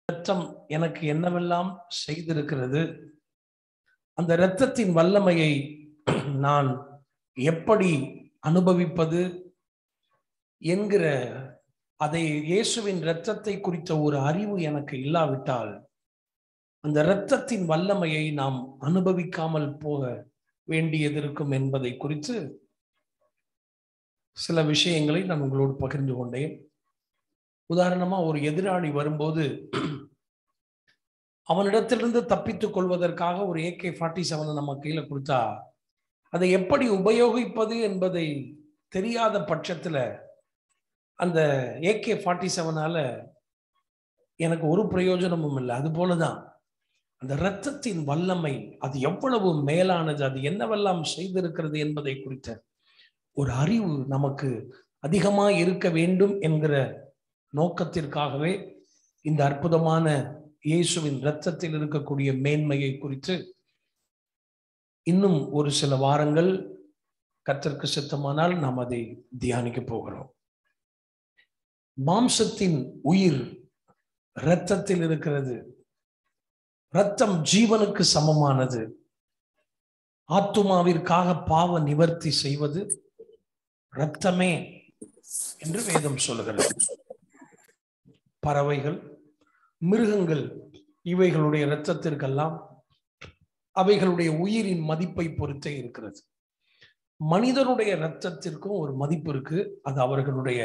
இரத்தம் எனக்கு என்னவெல்லாம் செய்திருக்கிறது அந்த இரத்தத்தின் வல்லமையை நான் எப்படி அனுபவிப்பது என்கிற அதை இயேசுவின் இரத்தத்தை குறித்த ஒரு அறிவு எனக்கு இல்லாவிட்டால் அந்த இரத்தத்தின் வல்லமையை நாம் அனுபவிக்காமல் போக வேண்டியது இருக்கும் என்பதை குறித்து சில விஷயங்களை நான் உங்களோடு பகிர்ந்து கொண்டேன் உதாரணமா ஒரு எதிராளி வரும்போது அவனிடத்திலிருந்து தப்பித்துக் கொள்வதற்காக ஒரு ஏகே ஃபார்ட்டி செவனை நம்ம கையில கொடுத்தா அதை எப்படி உபயோகிப்பது என்பதை தெரியாத பட்சத்துல அந்த ஏகே ஃபார்ட்டி செவனால எனக்கு ஒரு பிரயோஜனமும் இல்லை அது போலதான் அந்த இரத்தத்தின் வல்லமை அது எவ்வளவு மேலானது அது என்னவெல்லாம் செய்திருக்கிறது என்பதை குறித்த ஒரு அறிவு நமக்கு அதிகமாக இருக்க வேண்டும் என்கிற நோக்கத்திற்காகவே இந்த அற்புதமான இயேசுவின் இரத்தத்தில் இருக்கக்கூடிய மேன்மையை குறித்து இன்னும் ஒரு சில வாரங்கள் கத்திற்கு சித்தமானால் நாம் அதை தியானிக்க போகிறோம் மாம்சத்தின் உயிர் இரத்தத்தில் இருக்கிறது இரத்தம் ஜீவனுக்கு சமமானது ஆத்துமாவிற்காக பாவ நிவர்த்தி செய்வது இரத்தமே என்று வேதம் சொல்லுகிறது பறவைகள் மிருகங்கள் இவைகளுடைய இரத்தத்திற்கெல்லாம் அவைகளுடைய உயிரின் மதிப்பை பொறுத்தே இருக்கிறது மனிதனுடைய இரத்தத்திற்கும் ஒரு மதிப்பு இருக்கு அது அவர்களுடைய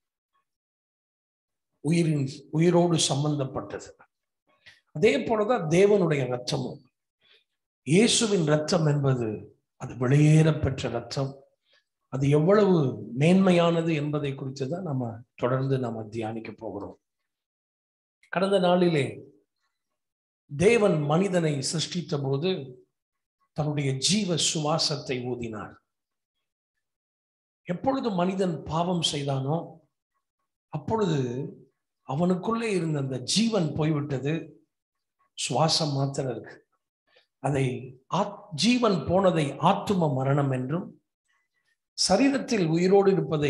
உயிரின் உயிரோடு சம்பந்தப்பட்டது அதே போலதான் தேவனுடைய ரத்தமும் இயேசுவின் ரத்தம் என்பது அது வெளியேற பெற்ற ரத்தம் அது எவ்வளவு மேன்மையானது என்பதை குறித்து தான் நம்ம தொடர்ந்து நம்ம தியானிக்க போகிறோம் கடந்த நாளிலே தேவன் மனிதனை சிருஷ்டித்த போது தன்னுடைய ஜீவ சுவாசத்தை ஊதினார் எப்பொழுது மனிதன் பாவம் செய்தானோ அப்பொழுது அவனுக்குள்ளே இருந்த அந்த ஜீவன் போய்விட்டது சுவாசம் மாத்திரம் இருக்கு அதை ஜீவன் போனதை ஆத்தும மரணம் என்றும் சரீரத்தில் உயிரோடு இருப்பதை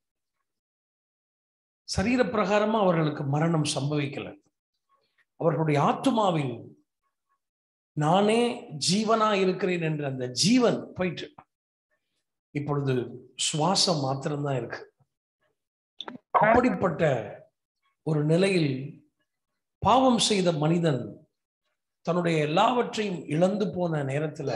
சரீர பிரகாரமா அவர்களுக்கு மரணம் சம்பவிக்கல அவர்களுடைய ஆத்மாவில் நானே ஜீவனா இருக்கிறேன் என்ற அந்த ஜீவன் போயிட்டு இப்பொழுது சுவாசம் மாத்திரம்தான் இருக்கு அப்படிப்பட்ட ஒரு நிலையில் பாவம் செய்த மனிதன் தன்னுடைய எல்லாவற்றையும் இழந்து போன நேரத்துல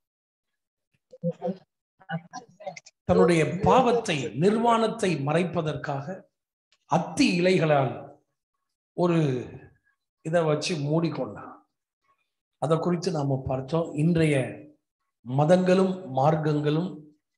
தன்னுடைய பாவத்தை நிர்வாணத்தை மறைப்பதற்காக அத்தி இலைகளால் ஒரு இதை வச்சு மூடிக்கொண்டான் அதை குறித்து நாம பார்த்தோம் இன்றைய மதங்களும் மார்க்கங்களும்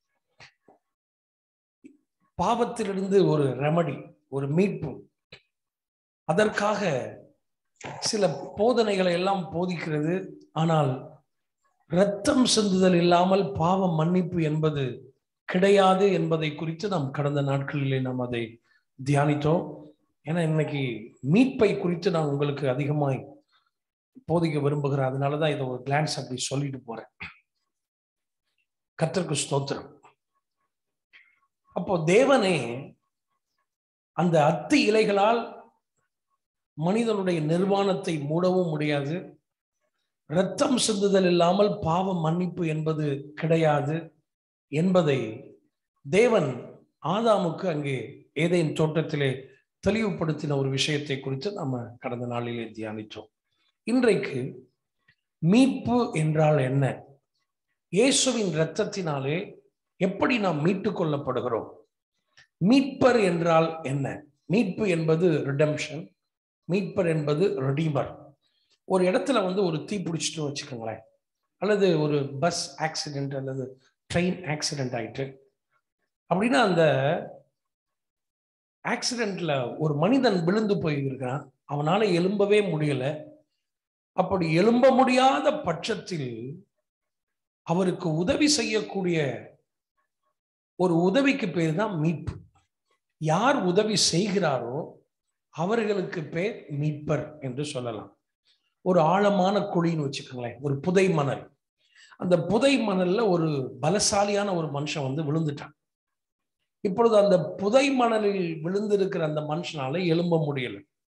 பாவத்திலிருந்து ஒரு ரெமடி ஒரு மீட்பு அதற்காக சில போதனைகளை எல்லாம் போதிக்கிறது ஆனால் இரத்தம் சிந்துதல் இல்லாமல் பாவ மன்னிப்பு என்பது கிடையாது என்பதை குறித்து நாம் கடந்த நாட்களிலே நாம் அதை தியானித்தோம் ஏன்னா இன்னைக்கு மீட்பை குறித்து நான் உங்களுக்கு அதிகமாய் போதிக்க விரும்புகிறேன் அதனாலதான் இதை ஒரு கிளான்ஸ் அப்படி சொல்லிட்டு போறேன் கத்தருக்கு ஸ்தோத்திரம் அப்போ தேவனே அந்த அத்தி இலைகளால் மனிதனுடைய நிர்வாணத்தை மூடவும் முடியாது இரத்தம் சிந்துதல் இல்லாமல் பாவ மன்னிப்பு என்பது கிடையாது என்பதை தேவன் ஆதாமுக்கு அங்கே ஏதேன் தோட்டத்திலே தெளிவுபடுத்தின ஒரு விஷயத்தை குறித்து நம்ம கடந்த நாளிலே தியானித்தோம் இன்றைக்கு மீட்பு என்றால் என்ன இயேசுவின் இரத்தத்தினாலே எப்படி நாம் மீட்டு கொள்ளப்படுகிறோம் மீட்பர் என்றால் என்ன மீட்பு என்பது ரிடம்ஷன் மீட்பர் என்பது ரெடீமர் ஒரு இடத்துல வந்து ஒரு தீ பிடிச்சிட்டு வச்சுக்கோங்களேன் அல்லது ஒரு பஸ் ஆக்சிடென்ட் அல்லது ட்ரெயின் ஆக்சிடென்ட் ஆயிட்டு அப்படின்னா அந்த ஆக்சிடென்ட்ல ஒரு மனிதன் விழுந்து போயிருக்கிறான் அவனால எழும்பவே முடியல அப்படி எழும்ப முடியாத பட்சத்தில் அவருக்கு உதவி செய்யக்கூடிய ஒரு உதவிக்கு பேர் தான் மீட்பு யார் உதவி செய்கிறாரோ அவர்களுக்கு பேர் மீட்பர் என்று சொல்லலாம் ஒரு ஆழமான குழின்னு வச்சுக்கோங்களேன் ஒரு புதை மணல் அந்த புதை மணல்ல ஒரு பலசாலியான ஒரு மனுஷன் வந்து விழுந்துட்டான் இப்பொழுது அந்த புதை மணலில் விழுந்திருக்கிற அந்த மனுஷனால எழும்ப முடியல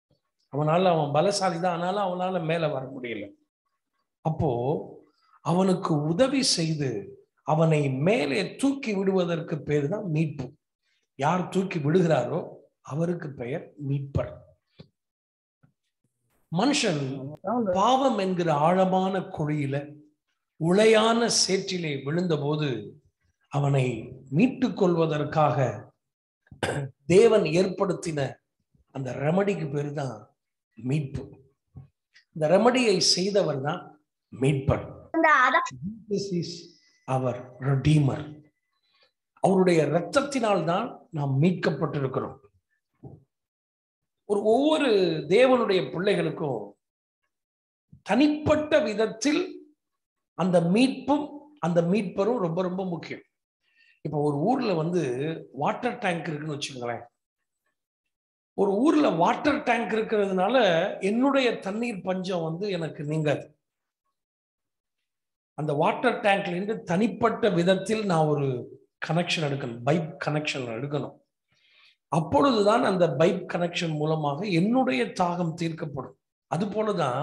அவனால அவன் பலசாலி தான் ஆனாலும் அவனால மேல வர முடியல அப்போ அவனுக்கு உதவி செய்து அவனை மேலே தூக்கி விடுவதற்கு பேர் தான் மீட்பு யார் தூக்கி விடுகிறாரோ அவருக்கு பெயர் மீட்பர் மனுஷன் பாவம் என்கிற ஆழமான குழியில உளையான சேற்றிலே விழுந்தபோது அவனை மீட்டுக் கொள்வதற்காக தேவன் ஏற்படுத்தின அந்த ரெமடிக்கு பேரு தான் மீட்பு இந்த ரெமடியை செய்தவர் தான் மீட்பர் This is அவர் ரெடீமர் அவருடைய இரத்தத்தினால் தான் நாம் மீட்கப்பட்டிருக்கிறோம் ஒரு ஒவ்வொரு தேவனுடைய பிள்ளைகளுக்கும் தனிப்பட்ட விதத்தில் அந்த மீட்பும் அந்த மீட்பரும் ரொம்ப ரொம்ப முக்கியம் இப்போ ஒரு ஊர்ல வந்து வாட்டர் டேங்க் இருக்குன்னு வச்சுக்கோங்களேன் ஒரு ஊர்ல வாட்டர் டேங்க் இருக்கிறதுனால என்னுடைய தண்ணீர் பஞ்சம் வந்து எனக்கு நீங்காது அந்த வாட்டர் டேங்க்ல இருந்து தனிப்பட்ட விதத்தில் நான் ஒரு கனெக்ஷன் எடுக்கணும் பைப் கனெக்ஷன் எடுக்கணும் அப்பொழுதுதான் அந்த பைப் கனெக்ஷன் மூலமாக என்னுடைய தாகம் தீர்க்கப்படும் அது போலதான்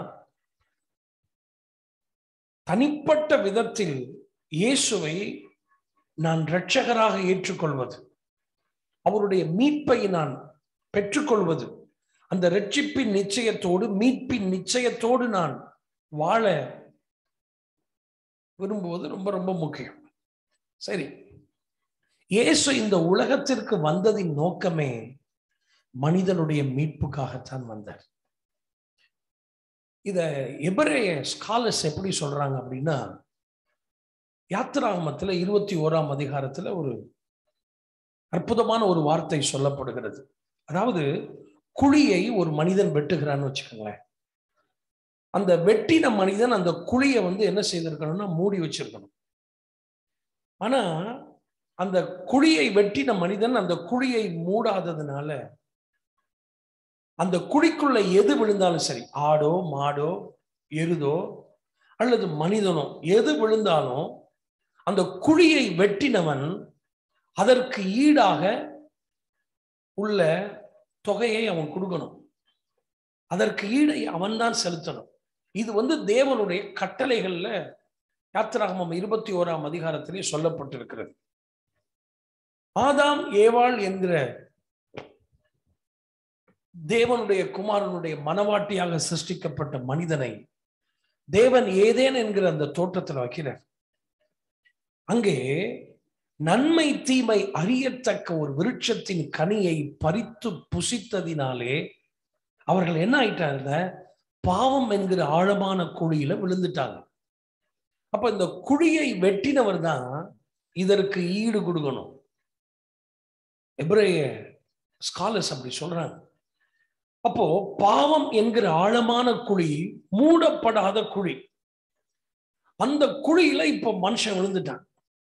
தனிப்பட்ட விதத்தில் இயேசுவை நான் இரட்சகராக ஏற்றுக்கொள்வது அவருடைய மீட்பை நான் பெற்றுக்கொள்வது அந்த ரட்சிப்பின் நிச்சயத்தோடு மீட்பின் நிச்சயத்தோடு நான் வாழ விரும்புவது ரொம்ப ரொம்ப முக்கியம் சரி இயேசு இந்த உலகத்திற்கு வந்ததின் நோக்கமே மனிதனுடைய மீட்புக்காகத்தான் வந்தார் இத எபிரேய ஸ்காலர்ஸ் எப்படி சொல்றாங்க அப்படின்னா யாத்திராகமத்துல இருபத்தி ஓராம் அதிகாரத்துல ஒரு அற்புதமான ஒரு வார்த்தை சொல்லப்படுகிறது அதாவது குழியை ஒரு மனிதன் வெட்டுகிறான்னு வச்சுக்கோங்களேன் அந்த வெட்டின மனிதன் அந்த குழியை வந்து என்ன செய்திருக்கணும்னா மூடி வச்சிருக்கணும் ஆனா அந்த குழியை வெட்டின மனிதன் அந்த குழியை மூடாததுனால அந்த குழிக்குள்ள எது விழுந்தாலும் சரி ஆடோ மாடோ எருதோ அல்லது மனிதனோ எது விழுந்தாலும் அந்த குழியை வெட்டினவன் அதற்கு ஈடாக உள்ள தொகையை அவன் கொடுக்கணும் அதற்கு ஈடை அவன்தான் செலுத்தணும் இது வந்து தேவனுடைய கட்டளைகள்ல யாத்திராகமம் இருபத்தி ஓராம் அதிகாரத்திலே சொல்லப்பட்டிருக்கிறது ஆதாம் ஏவாள் என்கிற தேவனுடைய குமாரனுடைய மனவாட்டியாக சிருஷ்டிக்கப்பட்ட மனிதனை தேவன் ஏதேன் என்கிற அந்த தோட்டத்தில் வைக்கிறார் அங்கே நன்மை தீமை அறியத்தக்க ஒரு விருட்சத்தின் கனியை பறித்து புசித்ததினாலே அவர்கள் என்ன ஆயிட்டாங்க பாவம் என்கிற ஆழமான குழியில விழுந்துட்டாங்க அப்ப இந்த குழியை வெட்டினவர் தான் இதற்கு ஈடு கொடுக்கணும் எப்ரேய ஸ்காலர்ஸ் அப்படி சொல்றாங்க அப்போ பாவம் என்கிற ஆழமான குழி மூடப்படாத குழி அந்த குழியில இப்போ மனுஷன் விழுந்துட்டான்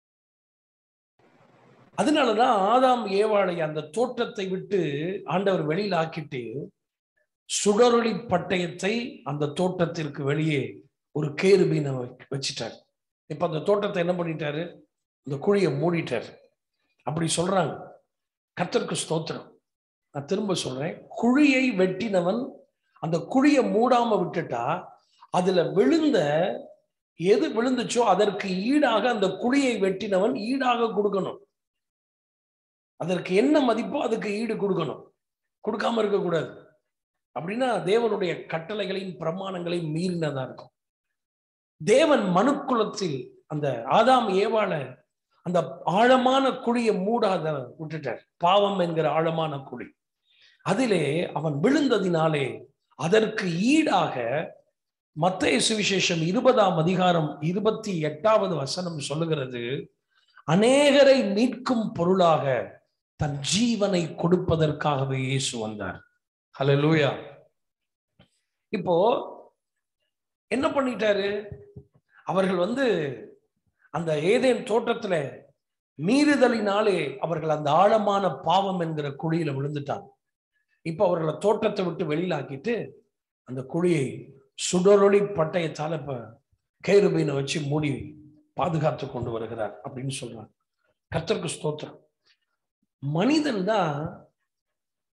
அதனாலதான் ஆதாம் ஏவாளை அந்த தோட்டத்தை விட்டு ஆண்டவர் வெளியில் ஆக்கிட்டு சுடரொளி பட்டயத்தை அந்த தோட்டத்திற்கு வெளியே ஒரு கேருபீனை வச்சிட்டார் இப்ப அந்த தோட்டத்தை என்ன பண்ணிட்டாரு இந்த குழியை மூடிட்டார் அப்படி சொல்றாங்க கர்த்தருக்கு ஸ்தோத்திரம் நான் திரும்ப சொல்றேன் குழியை வெட்டினவன் அந்த குழியை மூடாம விட்டுட்டா அதுல விழுந்த எது விழுந்துச்சோ அதற்கு ஈடாக அந்த குழியை வெட்டினவன் ஈடாக கொடுக்கணும் அதற்கு என்ன மதிப்போ அதுக்கு ஈடு கொடுக்கணும் கொடுக்காம இருக்கக்கூடாது அப்படின்னா தேவனுடைய கட்டளைகளையும் பிரமாணங்களையும் மீறினதா இருக்கும் தேவன் மனுக்குலத்தில் அந்த ஆதாம் ஏவாள அந்த ஆழமான குழியை மூடாத விட்டுட்டார் பாவம் என்கிற ஆழமான குழி அதிலே அவன் விழுந்ததினாலே அதற்கு ஈடாக மத்திய சுவிசேஷம் இருபதாம் அதிகாரம் இருபத்தி எட்டாவது வசனம் சொல்லுகிறது அநேகரை மீட்கும் பொருளாக தன் ஜீவனை கொடுப்பதற்காகவே இயேசு வந்தார் ஹலலூயா இப்போ என்ன பண்ணிட்டாரு அவர்கள் வந்து அந்த ஏதேன் தோட்டத்துல மீறுதலினாலே அவர்கள் அந்த ஆழமான பாவம் என்கிற குழியில விழுந்துட்டாங்க இப்ப அவர்களை தோட்டத்தை விட்டு வெளியில ஆக்கிட்டு அந்த குழியை சுடரொளி பட்டயத்தால இப்ப கேருபீனை வச்சு மூடி பாதுகாத்து கொண்டு வருகிறார் அப்படின்னு சொல்றாங்க கர்த்தருக்கு ஸ்தோத்திரம் மனிதன் தான்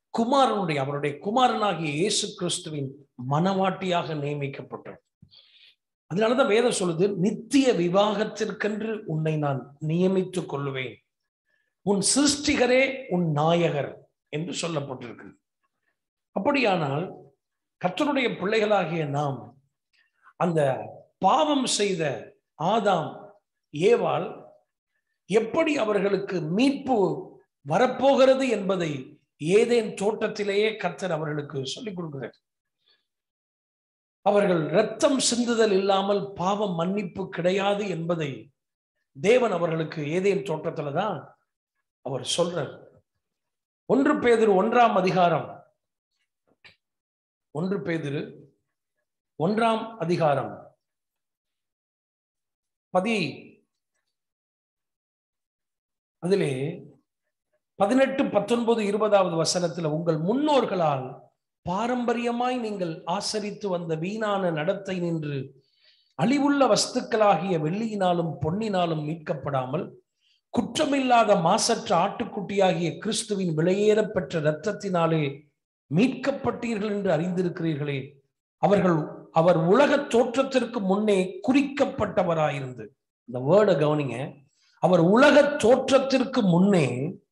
குமாரனுடைய அவருடைய குமாரனாகிய இயேசு கிறிஸ்துவின் மனவாட்டியாக நியமிக்கப்பட்டார் அதனாலதான் வேதம் சொல்லுது நித்திய விவாகத்திற்கென்று உன்னை நான் நியமித்துக் கொள்ளுவேன் உன் சிருஷ்டிகரே உன் நாயகர் என்று சொல்லப்பட்டிருக்கு அப்படியானால் கர்த்தருடைய பிள்ளைகளாகிய நாம் அந்த பாவம் செய்த ஆதாம் ஏவாள் எப்படி அவர்களுக்கு மீட்பு வரப்போகிறது என்பதை ஏதேன் தோட்டத்திலேயே கர்த்தர் அவர்களுக்கு சொல்லிக் கொடுக்கிறார் அவர்கள் இரத்தம் சிந்துதல் இல்லாமல் பாவம் மன்னிப்பு கிடையாது என்பதை தேவன் அவர்களுக்கு ஏதேன் தோட்டத்துல தான் அவர் சொல்றார் ஒன்று பேதிரு ஒன்றாம் அதிகாரம் ஒன்று பேதிரு ஒன்றாம் அதிகாரம் பதி அதிலே பதினெட்டு பத்தொன்பது இருபதாவது வசனத்துல உங்கள் முன்னோர்களால் பாரம்பரியமாய் நீங்கள் ஆசரித்து வந்த வீணான நடத்தை நின்று அழிவுள்ள வஸ்துக்களாகிய வெள்ளியினாலும் பொன்னினாலும் மீட்கப்படாமல் குற்றமில்லாத மாசற்ற ஆட்டுக்குட்டியாகிய கிறிஸ்துவின் விலையேற பெற்ற இரத்தத்தினாலே மீட்கப்பட்டீர்கள் என்று அறிந்திருக்கிறீர்களே அவர்கள் அவர் உலக தோற்றத்திற்கு முன்னே குறிக்கப்பட்டவராயிருந்து இந்த வேர்டை கவனிங்க அவர் உலக தோற்றத்திற்கு முன்னே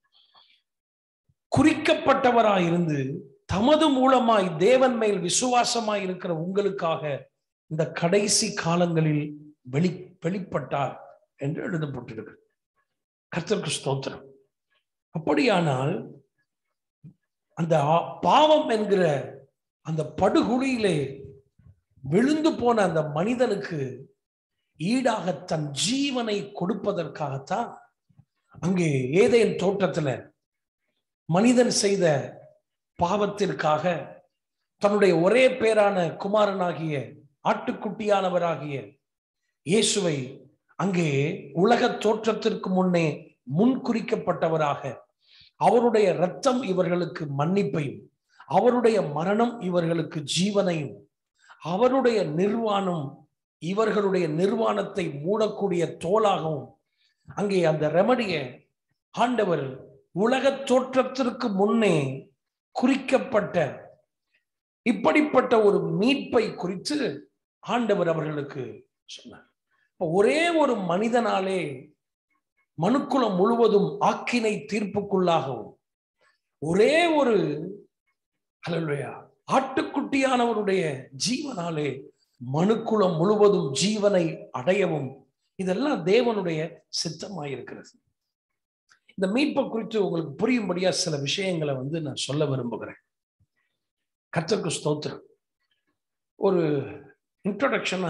குறிக்கப்பட்டவராயிருந்து தமது மூலமாய் தேவன் மேல் விசுவாசமாய் இருக்கிற உங்களுக்காக இந்த கடைசி காலங்களில் வெளி வெளிப்பட்டார் என்று எழுதப்பட்டிருக்கு கர்த்தருக்கு ஸ்தோத்திரம் அப்படியானால் அந்த பாவம் என்கிற அந்த படுகுழியிலே விழுந்து போன அந்த மனிதனுக்கு ஈடாக தன் ஜீவனை கொடுப்பதற்காகத்தான் அங்கே ஏதேன் தோட்டத்துல மனிதன் செய்த பாவத்திற்காக தன்னுடைய ஒரே பேரான குமாரனாகிய ஆட்டுக்குட்டியானவராகிய இயேசுவை அங்கே உலக தோற்றத்திற்கு முன்னே முன்குறிக்கப்பட்டவராக அவருடைய இரத்தம் இவர்களுக்கு மன்னிப்பையும் அவருடைய மரணம் இவர்களுக்கு ஜீவனையும் அவருடைய நிர்வாணம் இவர்களுடைய நிர்வாணத்தை மூடக்கூடிய தோலாகவும் அங்கே அந்த ரெமடிய ஆண்டவர் உலக தோற்றத்திற்கு முன்னே குறிக்கப்பட்ட இப்படிப்பட்ட ஒரு மீட்பை குறித்து ஆண்டவர் அவர்களுக்கு சொன்னார் ஒரே ஒரு மனிதனாலே மனுக்குலம் முழுவதும் ஆக்கினை தீர்ப்புக்குள்ளாகவும் ஒரே ஒரு அலலுயா ஆட்டுக்குட்டியானவருடைய ஜீவனாலே மனுக்குலம் முழுவதும் ஜீவனை அடையவும் இதெல்லாம் தேவனுடைய சித்தமாயிருக்கிறது இந்த மீட்பை குறித்து உங்களுக்கு புரியும்படியா சில விஷயங்களை வந்து நான் சொல்ல விரும்புகிறேன் கர்த்தருக்கு ஸ்தோத்திரம் ஒரு இன்ட்ரடக்ஷனா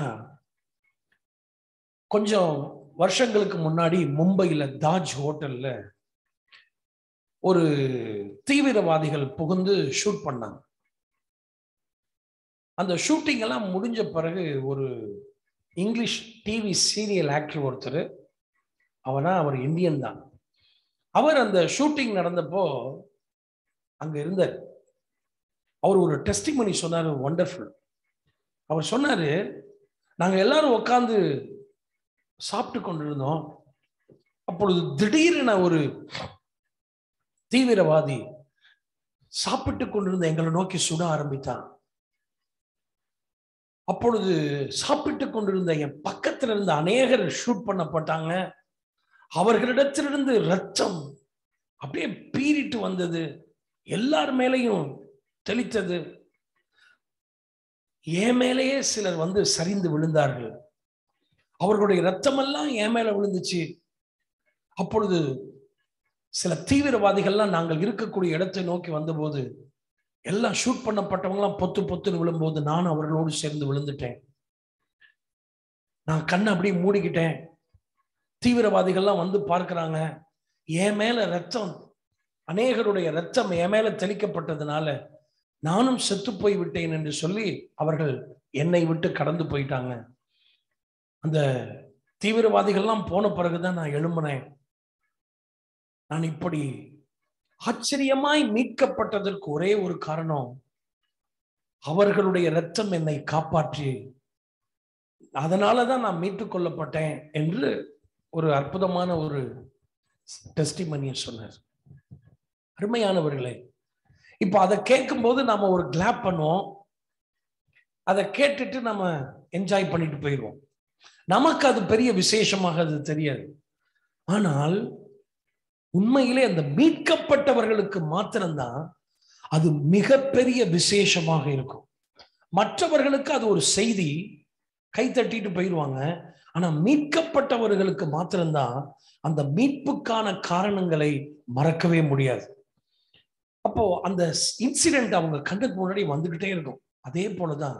கொஞ்சம் வருஷங்களுக்கு முன்னாடி மும்பையில் தாஜ் ஹோட்டல்ல ஒரு தீவிரவாதிகள் புகுந்து ஷூட் பண்ணாங்க அந்த ஷூட்டிங் எல்லாம் முடிஞ்ச பிறகு ஒரு இங்கிலீஷ் டிவி சீரியல் ஆக்டர் ஒருத்தர் அவனா அவர் இந்தியன் தான் அவர் அந்த ஷூட்டிங் நடந்தப்போ அங்க இருந்தார் அவர் ஒரு டெஸ்டிமனி சொன்னார் ஒண்டர்ஃபுல் அவர் சொன்னாரு நாங்க எல்லாரும் உட்காந்து சாப்பிட்டு கொண்டிருந்தோம் அப்பொழுது திடீரென ஒரு தீவிரவாதி சாப்பிட்டு கொண்டிருந்த எங்களை நோக்கி சுட ஆரம்பித்தான் அப்பொழுது சாப்பிட்டு கொண்டிருந்த என் பக்கத்துல இருந்த அநேகர் ஷூட் பண்ணப்பட்டாங்க அவர்களிடத்திலிருந்து ரத்தம் அப்படியே பீறிட்டு வந்தது எல்லார் மேலையும் தெளித்தது என் மேலேயே சிலர் வந்து சரிந்து விழுந்தார்கள் அவர்களுடைய ரத்தமெல்லாம் என் மேல விழுந்துச்சு அப்பொழுது சில தீவிரவாதிகள்லாம் நாங்கள் இருக்கக்கூடிய இடத்தை நோக்கி வந்தபோது எல்லாம் ஷூட் பண்ணப்பட்டவங்களாம் பொத்து பொத்துன்னு விழும்போது நானும் அவர்களோடு சேர்ந்து விழுந்துட்டேன் நான் கண்ணை அப்படியே மூடிக்கிட்டேன் தீவிரவாதிகள்லாம் வந்து பார்க்கிறாங்க என் மேல ரத்தம் அநேகருடைய ரத்தம் என் மேல தெளிக்கப்பட்டதுனால நானும் செத்து போய் விட்டேன் என்று சொல்லி அவர்கள் என்னை விட்டு கடந்து போயிட்டாங்க அந்த தீவிரவாதிகள்லாம் போன பிறகுதான் நான் எழும்பினேன் நான் இப்படி ஆச்சரியமாய் மீட்கப்பட்டதற்கு ஒரே ஒரு காரணம் அவர்களுடைய இரத்தம் என்னை காப்பாற்றி அதனாலதான் நான் மீட்டுக் கொள்ளப்பட்டேன் என்று ஒரு அற்புதமான ஒரு டெஸ்டிமனியை சொன்னார் அருமையானவர்களே இப்போ அதை கேட்கும்போது நாம ஒரு கிளாப் பண்ணுவோம் அதை கேட்டுட்டு நம்ம என்ஜாய் பண்ணிட்டு போயிடுவோம் நமக்கு அது பெரிய விசேஷமாக அது தெரியாது ஆனால் உண்மையிலே அந்த மீட்கப்பட்டவர்களுக்கு மாத்திரம்தான் அது மிகப்பெரிய விசேஷமாக இருக்கும் மற்றவர்களுக்கு அது ஒரு செய்தி கை தட்டிட்டு போயிடுவாங்க ஆனா மீட்கப்பட்டவர்களுக்கு மாத்திரம்தான் அந்த மீட்புக்கான காரணங்களை மறக்கவே முடியாது அப்போ அந்த இன்சிடென்ட் அவங்க கண்ணுக்கு முன்னாடி வந்துகிட்டே இருக்கும் அதே போலதான்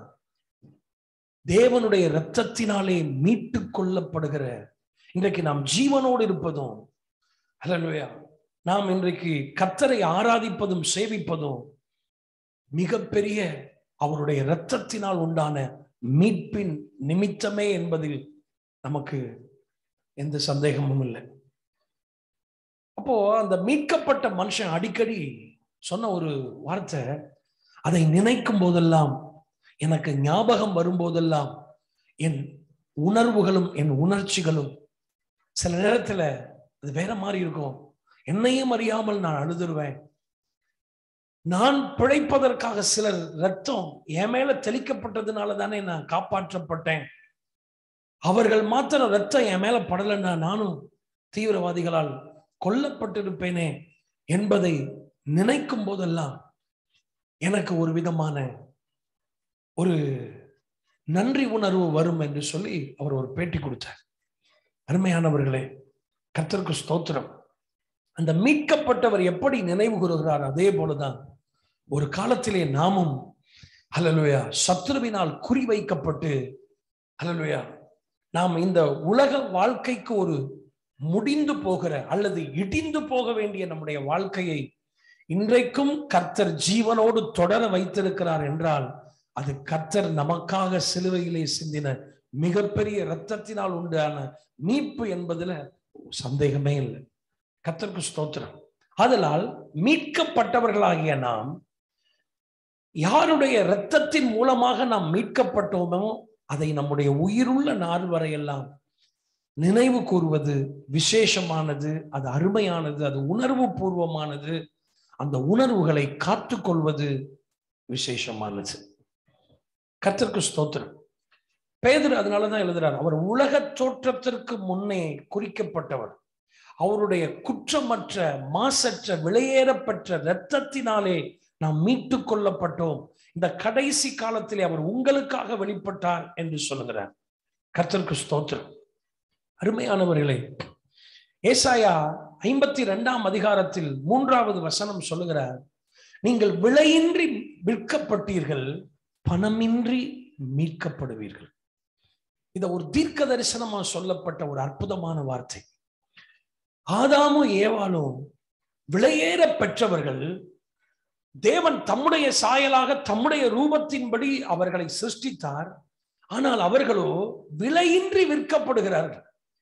தேவனுடைய இரத்தத்தினாலே மீட்டு கொள்ளப்படுகிற இன்றைக்கு நாம் ஜீவனோடு இருப்பதும் அல்லா நாம் இன்றைக்கு கத்தரை ஆராதிப்பதும் சேவிப்பதும் மிகப்பெரிய அவருடைய இரத்தத்தினால் உண்டான மீட்பின் நிமித்தமே என்பதில் நமக்கு எந்த சந்தேகமும் இல்லை அப்போ அந்த மீட்கப்பட்ட மனுஷன் அடிக்கடி சொன்ன ஒரு வார்த்தை அதை நினைக்கும் போதெல்லாம் எனக்கு ஞாபகம் வரும்போதெல்லாம் என் உணர்வுகளும் என் உணர்ச்சிகளும் சில நேரத்துல அது வேற மாதிரி இருக்கும் என்னையும் அறியாமல் நான் அழுதுருவேன் நான் பிழைப்பதற்காக சிலர் ரத்தம் என் மேல தெளிக்கப்பட்டதுனால தானே நான் காப்பாற்றப்பட்டேன் அவர்கள் மாத்திரம் ரத்தம் என் மேல படலைன்னா நானும் தீவிரவாதிகளால் கொல்லப்பட்டிருப்பேனே என்பதை நினைக்கும் போதெல்லாம் எனக்கு ஒரு விதமான ஒரு நன்றி உணர்வு வரும் என்று சொல்லி அவர் ஒரு பேட்டி கொடுத்தார் அருமையானவர்களே கர்த்தருக்கு ஸ்தோத்திரம் அந்த மீட்கப்பட்டவர் எப்படி நினைவு கூறுகிறார் அதே போலதான் ஒரு காலத்திலே நாமும் அல்லலுயா சத்ருவினால் குறிவைக்கப்பட்டு அல்லலுயா நாம் இந்த உலக வாழ்க்கைக்கு ஒரு முடிந்து போகிற அல்லது இடிந்து போக வேண்டிய நம்முடைய வாழ்க்கையை இன்றைக்கும் கர்த்தர் ஜீவனோடு தொடர வைத்திருக்கிறார் என்றால் அது கர்த்தர் நமக்காக சிலுவையிலே சிந்தின மிகப்பெரிய இரத்தத்தினால் உண்டான மீட்பு என்பதுல சந்தேகமே இல்லை கர்த்தருக்கு ஸ்தோத்திரம் அதனால் மீட்கப்பட்டவர்களாகிய நாம் யாருடைய இரத்தத்தின் மூலமாக நாம் மீட்கப்பட்டோமோ அதை நம்முடைய உயிருள்ள நாள் வரையெல்லாம் நினைவு கூறுவது விசேஷமானது அது அருமையானது அது உணர்வு பூர்வமானது அந்த உணர்வுகளை காத்துக்கொள்வது விசேஷமானது கர்த்தருக்கு ஸ்தோத்திரம் பேதர் அதனாலதான் எழுதுறார் அவர் உலக தோற்றத்திற்கு முன்னே குறிக்கப்பட்டவர் அவருடைய குற்றமற்ற மாசற்ற விலையேறப்பெற்ற இரத்தத்தினாலே நாம் மீட்டு கொள்ளப்பட்டோம் இந்த கடைசி காலத்திலே அவர் உங்களுக்காக வெளிப்பட்டார் என்று சொல்லுகிறார் கர்த்தருக்கு ஸ்தோத்திரம் அருமையானவர்களே ஏசாயா ஐம்பத்தி ரெண்டாம் அதிகாரத்தில் மூன்றாவது வசனம் சொல்லுகிறார் நீங்கள் விலையின்றி விற்கப்பட்டீர்கள் பணமின்றி மீட்கப்படுவீர்கள் இத ஒரு தீர்க்க தரிசனமா சொல்லப்பட்ட ஒரு அற்புதமான வார்த்தை ஆதாமும் ஏவாலும் விலையேற பெற்றவர்கள் தேவன் தம்முடைய சாயலாக தம்முடைய ரூபத்தின்படி அவர்களை சிருஷ்டித்தார் ஆனால் அவர்களோ விலையின்றி விற்கப்படுகிறார்கள்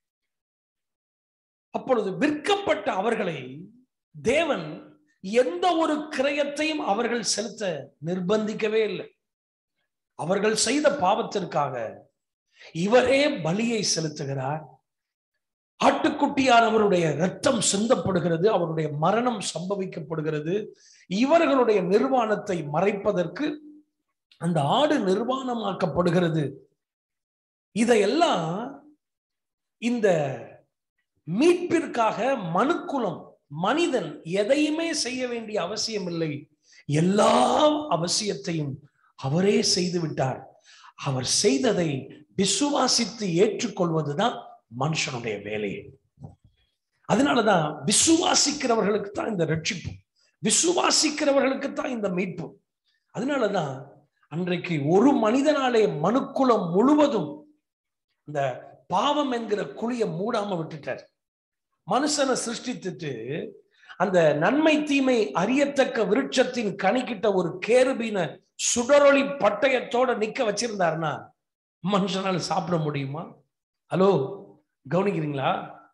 அப்பொழுது விற்கப்பட்ட அவர்களை தேவன் எந்த ஒரு கிரயத்தையும் அவர்கள் செலுத்த நிர்பந்திக்கவே இல்லை அவர்கள் செய்த பாவத்திற்காக இவரே பலியை செலுத்துகிறார் ஆட்டுக்குட்டியானவருடைய ரத்தம் சிந்தப்படுகிறது அவருடைய மரணம் சம்பவிக்கப்படுகிறது இவர்களுடைய நிர்வாணத்தை மறைப்பதற்கு அந்த ஆடு நிர்வாணமாக்கப்படுகிறது இதையெல்லாம் இந்த மீட்பிற்காக மனுக்குலம் மனிதன் எதையுமே செய்ய வேண்டிய அவசியம் இல்லை எல்லா அவசியத்தையும் அவரே செய்து விட்டார் அவர் செய்ததை விசுவாசித்து ஏற்றுக்கொள்வதுதான் மனுஷனுடைய வேலையே அதனாலதான் விசுவாசிக்கிறவர்களுக்கு தான் இந்த ரட்சிப்பு விசுவாசிக்கிறவர்களுக்கு தான் இந்த மீட்பு அதனாலதான் அன்றைக்கு ஒரு மனிதனாலே மனுக்குலம் முழுவதும் இந்த பாவம் என்கிற குழிய மூடாம விட்டுட்டார் மனுஷனை சிருஷ்டித்துட்டு அந்த நன்மை தீமை அறியத்தக்க விருட்சத்தின் கணிக்கிட்ட ஒரு கேருபீன சுடரொளி பட்டயத்தோட நிக்க வச்சிருந்தாருன்னா மனுஷனால சாப்பிட முடியுமா ஹலோ கவனிக்கிறீங்களா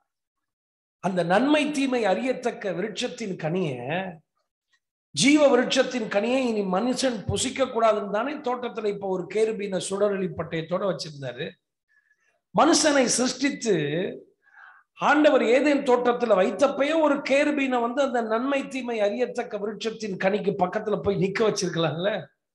அந்த நன்மை தீமை அறியத்தக்க விருட்சத்தின் கனிய ஜீவ விருட்சத்தின் கனியை இனி மனுஷன் புசிக்க கூடாதுன்னு தானே தோட்டத்துல இப்ப ஒரு கேருபீன சுடரொளி பட்டயத்தோட வச்சிருந்தாரு மனுஷனை சிருஷ்டித்து ஆண்டவர் ஏதேன் தோட்டத்துல வைத்தப்பயே ஒரு கேருபீனை வந்து அந்த நன்மை தீமை அறியத்தக்க விருட்சத்தின் கனிக்கு பக்கத்துல போய் நிக்க வச்சிருக்கலாம்ல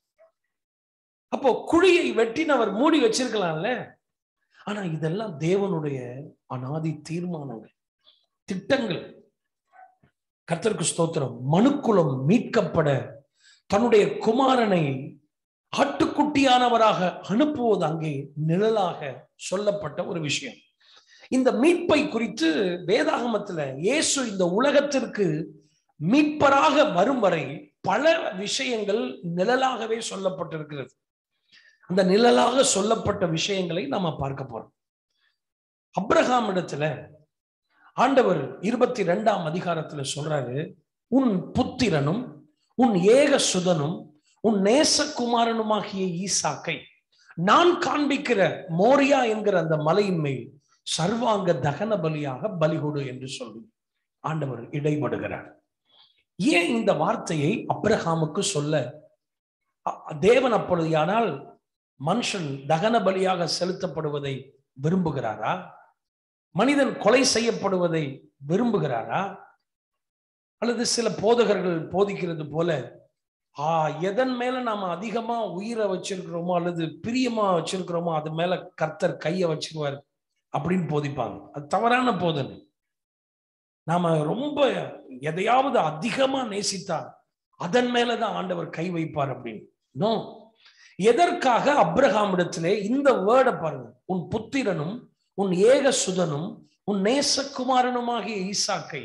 அப்போ குழியை வெட்டினவர் மூடி வச்சிருக்கலாம்ல ஆனா இதெல்லாம் தேவனுடைய அனாதி தீர்மானங்கள் திட்டங்கள் கர்த்தருக்கு ஸ்தோத்திரம் மனுக்குலம் மீட்கப்பட தன்னுடைய குமாரனை ஆட்டுக்குட்டியானவராக அனுப்புவது அங்கே நிழலாக சொல்லப்பட்ட ஒரு விஷயம் இந்த மீட்பை குறித்து வேதாகமத்துல இயேசு இந்த உலகத்திற்கு மீட்பராக வரும் வரை பல விஷயங்கள் நிழலாகவே சொல்லப்பட்டிருக்கிறது அந்த நிழலாக சொல்லப்பட்ட விஷயங்களை நாம பார்க்க போறோம் அப்ரஹாம் இடத்துல ஆண்டவர் இருபத்தி ரெண்டாம் அதிகாரத்துல சொல்றாரு உன் புத்திரனும் உன் ஏக சுதனும் உன் நேசகுமாரனுமாகிய ஈசாக்கை நான் காண்பிக்கிற மோரியா என்கிற அந்த மலையின் மேல் சர்வாங்க தகன பலியாக பலிகொடு என்று சொல்லி ஆண்டவர் இடைபடுகிறார் ஏன் இந்த வார்த்தையை அப்ரஹாமுக்கு சொல்ல அ- தேவன் அப்பொழுது மனுஷன் தகன பலியாக செலுத்தப்படுவதை விரும்புகிறாரா மனிதன் கொலை செய்யப்படுவதை விரும்புகிறாரா அல்லது சில போதகர்கள் போதிக்கிறது போல ஆ எதன் மேல நாம அதிகமா உயிரை வச்சிருக்கிறோமோ அல்லது பிரியமா வச்சிருக்கிறோமோ அது மேல கர்த்தர் கைய வச்சிருவார் அப்படின்னு போதிப்பாங்க அது தவறான போதனை நாம ரொம்ப எதையாவது அதிகமா நேசித்தா அதன் மேலதான் ஆண்டவர் கை வைப்பார் அப்படின்னு நோ எதற்காக அப்ரஹாமிடத்திலே இந்த வேர்டை பாருங்க உன் புத்திரனும் உன் ஏக சுதனும் உன் நேசகுமாரனுமாகிய ஈசாக்கை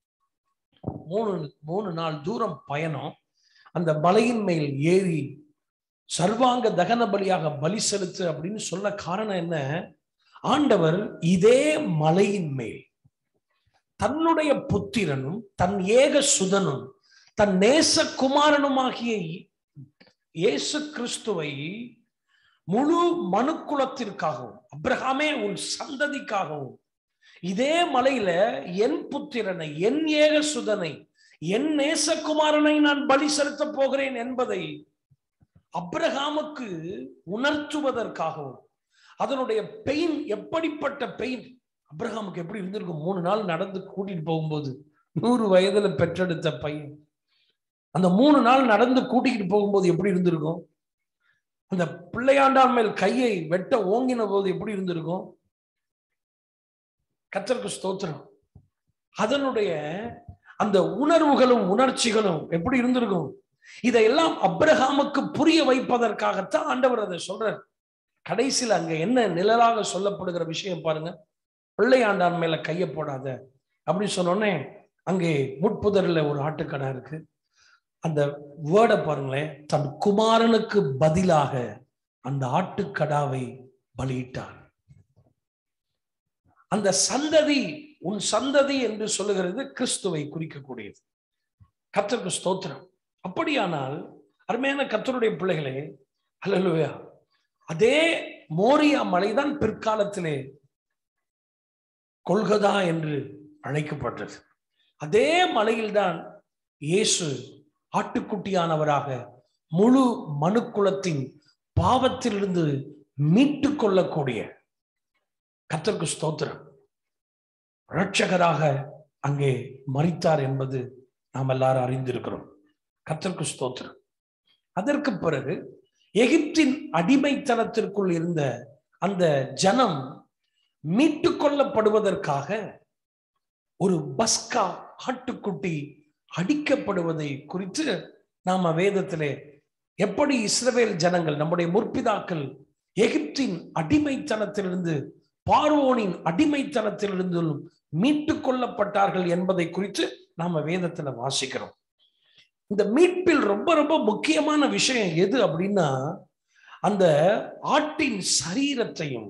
மூணு மூணு நாள் தூரம் பயணம் அந்த மலையின் மேல் ஏறி சர்வாங்க தகன பலியாக பலி செலுத்து அப்படின்னு சொல்ல காரணம் என்ன ஆண்டவர் இதே மலையின் மேல் தன்னுடைய புத்திரனும் தன் ஏக சுதனும் தன் நேசகுமாரனுமாகிய இயேசு கிறிஸ்துவை முழு மனுக்குலத்திற்காகவும் அப்ரஹாமே உன் சந்ததிக்காகவும் இதே மலையில என் புத்திரனை என் ஏக சுதனை என் நேசகுமாரனை நான் பலி செலுத்த போகிறேன் என்பதை அப்ரஹாமுக்கு உணர்த்துவதற்காகவும் அதனுடைய பெயின் எப்படிப்பட்ட பெயின் அப்ரஹாமுக்கு எப்படி இருந்திருக்கும் மூணு நாள் நடந்து கூட்டிட்டு போகும்போது நூறு வயதுல பெற்றெடுத்த பையன் அந்த மூணு நாள் நடந்து கூட்டிக்கிட்டு போகும்போது எப்படி இருந்திருக்கும் அந்த பிள்ளையாண்டான் மேல் கையை வெட்ட ஓங்கின போது எப்படி இருந்திருக்கும் கத்தருக்கு ஸ்தோத்திரம் அதனுடைய அந்த உணர்வுகளும் உணர்ச்சிகளும் எப்படி இருந்திருக்கும் இதையெல்லாம் அப்ரஹாமுக்கு புரிய வைப்பதற்காகத்தான் ஆண்டவர் அதை சொல்றார் கடைசியில் அங்க என்ன நிழலாக சொல்லப்படுகிற விஷயம் பாருங்க பிள்ளையாண்டான் மேல கைய போடாத அப்படின்னு சொன்னோடனே அங்கே முட்புதர்ல ஒரு ஆட்டுக்கடா இருக்கு அந்த வேர்டை பாருங்களேன் தன் குமாரனுக்கு பதிலாக அந்த ஆட்டுக்கடாவை பலியிட்டான் அந்த சந்ததி உன் சந்ததி என்று சொல்லுகிறது கிறிஸ்துவை குறிக்கக்கூடியது கத்தருக்கு ஸ்தோத்திரம் அப்படியானால் அருமையான கத்தருடைய பிள்ளைகளே அல்லலுயா அதே மோரியா மலைதான் பிற்காலத்திலே கொல்கதா என்று அழைக்கப்பட்டது அதே மலையில்தான் இயேசு ஆட்டுக்குட்டியானவராக முழு மனுக்குலத்தின் பாவத்திலிருந்து மீட்டு கொள்ளக்கூடிய கத்தருக்கு ஸ்தோத்திரம் இரட்சகராக அங்கே மறித்தார் என்பது நாம் எல்லாரும் அறிந்திருக்கிறோம் கத்தருக்கு ஸ்தோத்திரம் அதற்கு பிறகு எகிப்தின் அடிமைத்தனத்திற்குள் இருந்த அந்த ஜனம் மீட்டு கொள்ளப்படுவதற்காக ஒரு பஸ்கா ஆட்டுக்குட்டி அடிக்கப்படுவதை குறித்து நாம வேதத்திலே எப்படி இஸ்ரவேல் ஜனங்கள் நம்முடைய முற்பிதாக்கள் எகிப்தின் அடிமைத்தனத்திலிருந்து பார்வோனின் அடிமைத்தனத்திலிருந்து மீட்டு கொள்ளப்பட்டார்கள் என்பதை குறித்து நாம வேதத்துல வாசிக்கிறோம் இந்த மீட்பில் ரொம்ப ரொம்ப முக்கியமான விஷயம் எது அப்படின்னா அந்த ஆட்டின் சரீரத்தையும்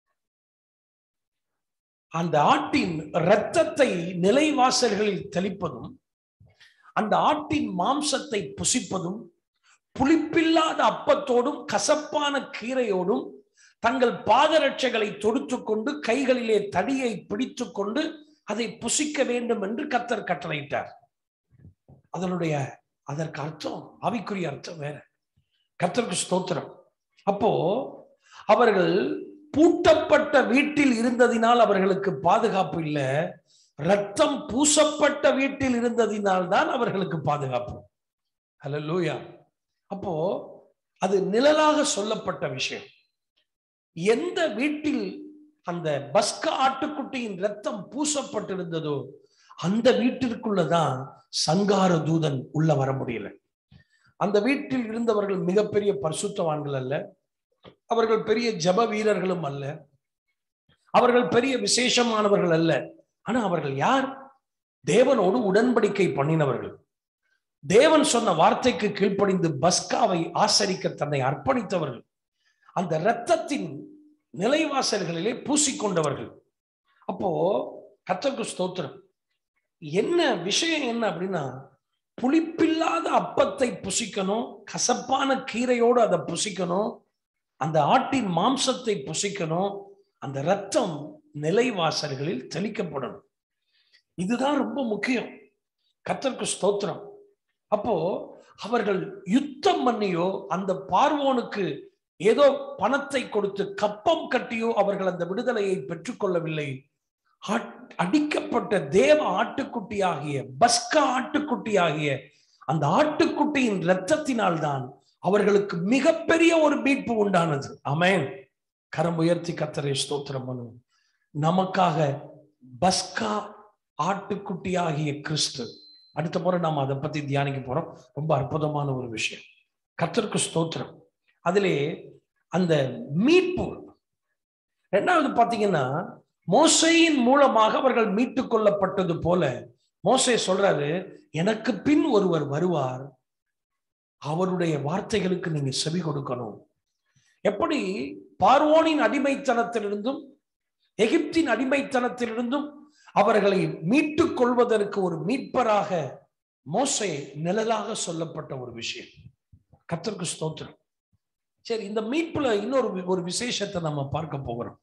அந்த ஆட்டின் இரத்தத்தை நிலைவாசல்களில் தெளிப்பதும் அந்த ஆட்டின் மாம்சத்தை புசிப்பதும் புளிப்பில்லாத அப்பத்தோடும் கசப்பான கீரையோடும் தங்கள் பாதரட்சைகளை தொடுத்து கொண்டு கைகளிலே தடியை பிடித்து கொண்டு அதை புசிக்க வேண்டும் என்று கத்தர் கட்டளையிட்டார் அதனுடைய அதற்கு அர்த்தம் ஆவிக்குரிய அர்த்தம் வேற கத்தருக்கு ஸ்தோத்திரம் அப்போ அவர்கள் பூட்டப்பட்ட வீட்டில் இருந்ததினால் அவர்களுக்கு பாதுகாப்பு இல்லை ரத்தம் பூசப்பட்ட வீட்டில் இருந்ததினால் தான் அவர்களுக்கு பாதுகாப்பு ஹலோ லூயா அப்போ அது நிழலாக சொல்லப்பட்ட விஷயம் எந்த வீட்டில் அந்த பஸ்க ஆட்டுக்குட்டியின் ரத்தம் பூசப்பட்டிருந்ததோ அந்த வீட்டிற்குள்ளதான் சங்கார தூதன் உள்ள வர முடியல அந்த வீட்டில் இருந்தவர்கள் மிகப்பெரிய பரிசுத்தவான்கள் அல்ல அவர்கள் பெரிய ஜப வீரர்களும் அல்ல அவர்கள் பெரிய விசேஷமானவர்கள் அல்ல ஆனா அவர்கள் யார் தேவனோடு உடன்படிக்கை பண்ணினவர்கள் தேவன் சொன்ன வார்த்தைக்கு கீழ்ப்படிந்து பஸ்காவை ஆசரிக்க தன்னை அர்ப்பணித்தவர்கள் அந்த இரத்தத்தின் நிலைவாசல்களிலே பூசிக்கொண்டவர்கள் அப்போ கத்தருக்கு ஸ்தோத்திரம் என்ன விஷயம் என்ன அப்படின்னா புளிப்பில்லாத அப்பத்தை புசிக்கணும் கசப்பான கீரையோடு அதை புசிக்கணும் அந்த ஆட்டின் மாம்சத்தை புசிக்கணும் அந்த ரத்தம் நிலைவாசல்களில் தெளிக்கப்படணும் இதுதான் ரொம்ப முக்கியம் கத்தருக்கு ஸ்தோத்திரம் அப்போ அவர்கள் யுத்தம் பண்ணியோ அந்த பார்வோனுக்கு ஏதோ பணத்தை கொடுத்து கப்பம் கட்டியோ அவர்கள் அந்த விடுதலையை பெற்றுக்கொள்ளவில்லை அடிக்கப்பட்ட தேவ ஆட்டுக்குட்டி ஆகிய பஸ்கா ஆட்டுக்குட்டி ஆகிய அந்த ஆட்டுக்குட்டியின் இரத்தத்தினால் தான் அவர்களுக்கு மிகப்பெரிய ஒரு மீட்பு உண்டானது அமேன் கரம் உயர்த்தி கத்தரை ஸ்தோத்திரம் பண்ணும் நமக்காக பஸ்கா ஆட்டுக்குட்டி ஆகிய கிறிஸ்து அடுத்த முறை நாம் அதை பத்தி தியானிக்க போறோம் ரொம்ப அற்புதமான ஒரு விஷயம் கத்தருக்கு ஸ்தோத்திரம் அதிலே அந்த மீட்பு ரெண்டாவது பாத்தீங்கன்னா மோசையின் மூலமாக அவர்கள் மீட்டுக் கொள்ளப்பட்டது போல மோசை சொல்றாரு எனக்கு பின் ஒருவர் வருவார் அவருடைய வார்த்தைகளுக்கு நீங்க செவி கொடுக்கணும் எப்படி பார்வோனின் அடிமைத்தனத்திலிருந்தும் எகிப்தின் அடிமைத்தனத்திலிருந்தும் அவர்களை மீட்டுக் கொள்வதற்கு ஒரு மீட்பராக மோசை நிழலாக சொல்லப்பட்ட ஒரு விஷயம் கத்தருக்கு ஸ்தோத்திரம் சரி இந்த மீட்புல இன்னொரு ஒரு விசேஷத்தை நம்ம பார்க்க போகிறோம்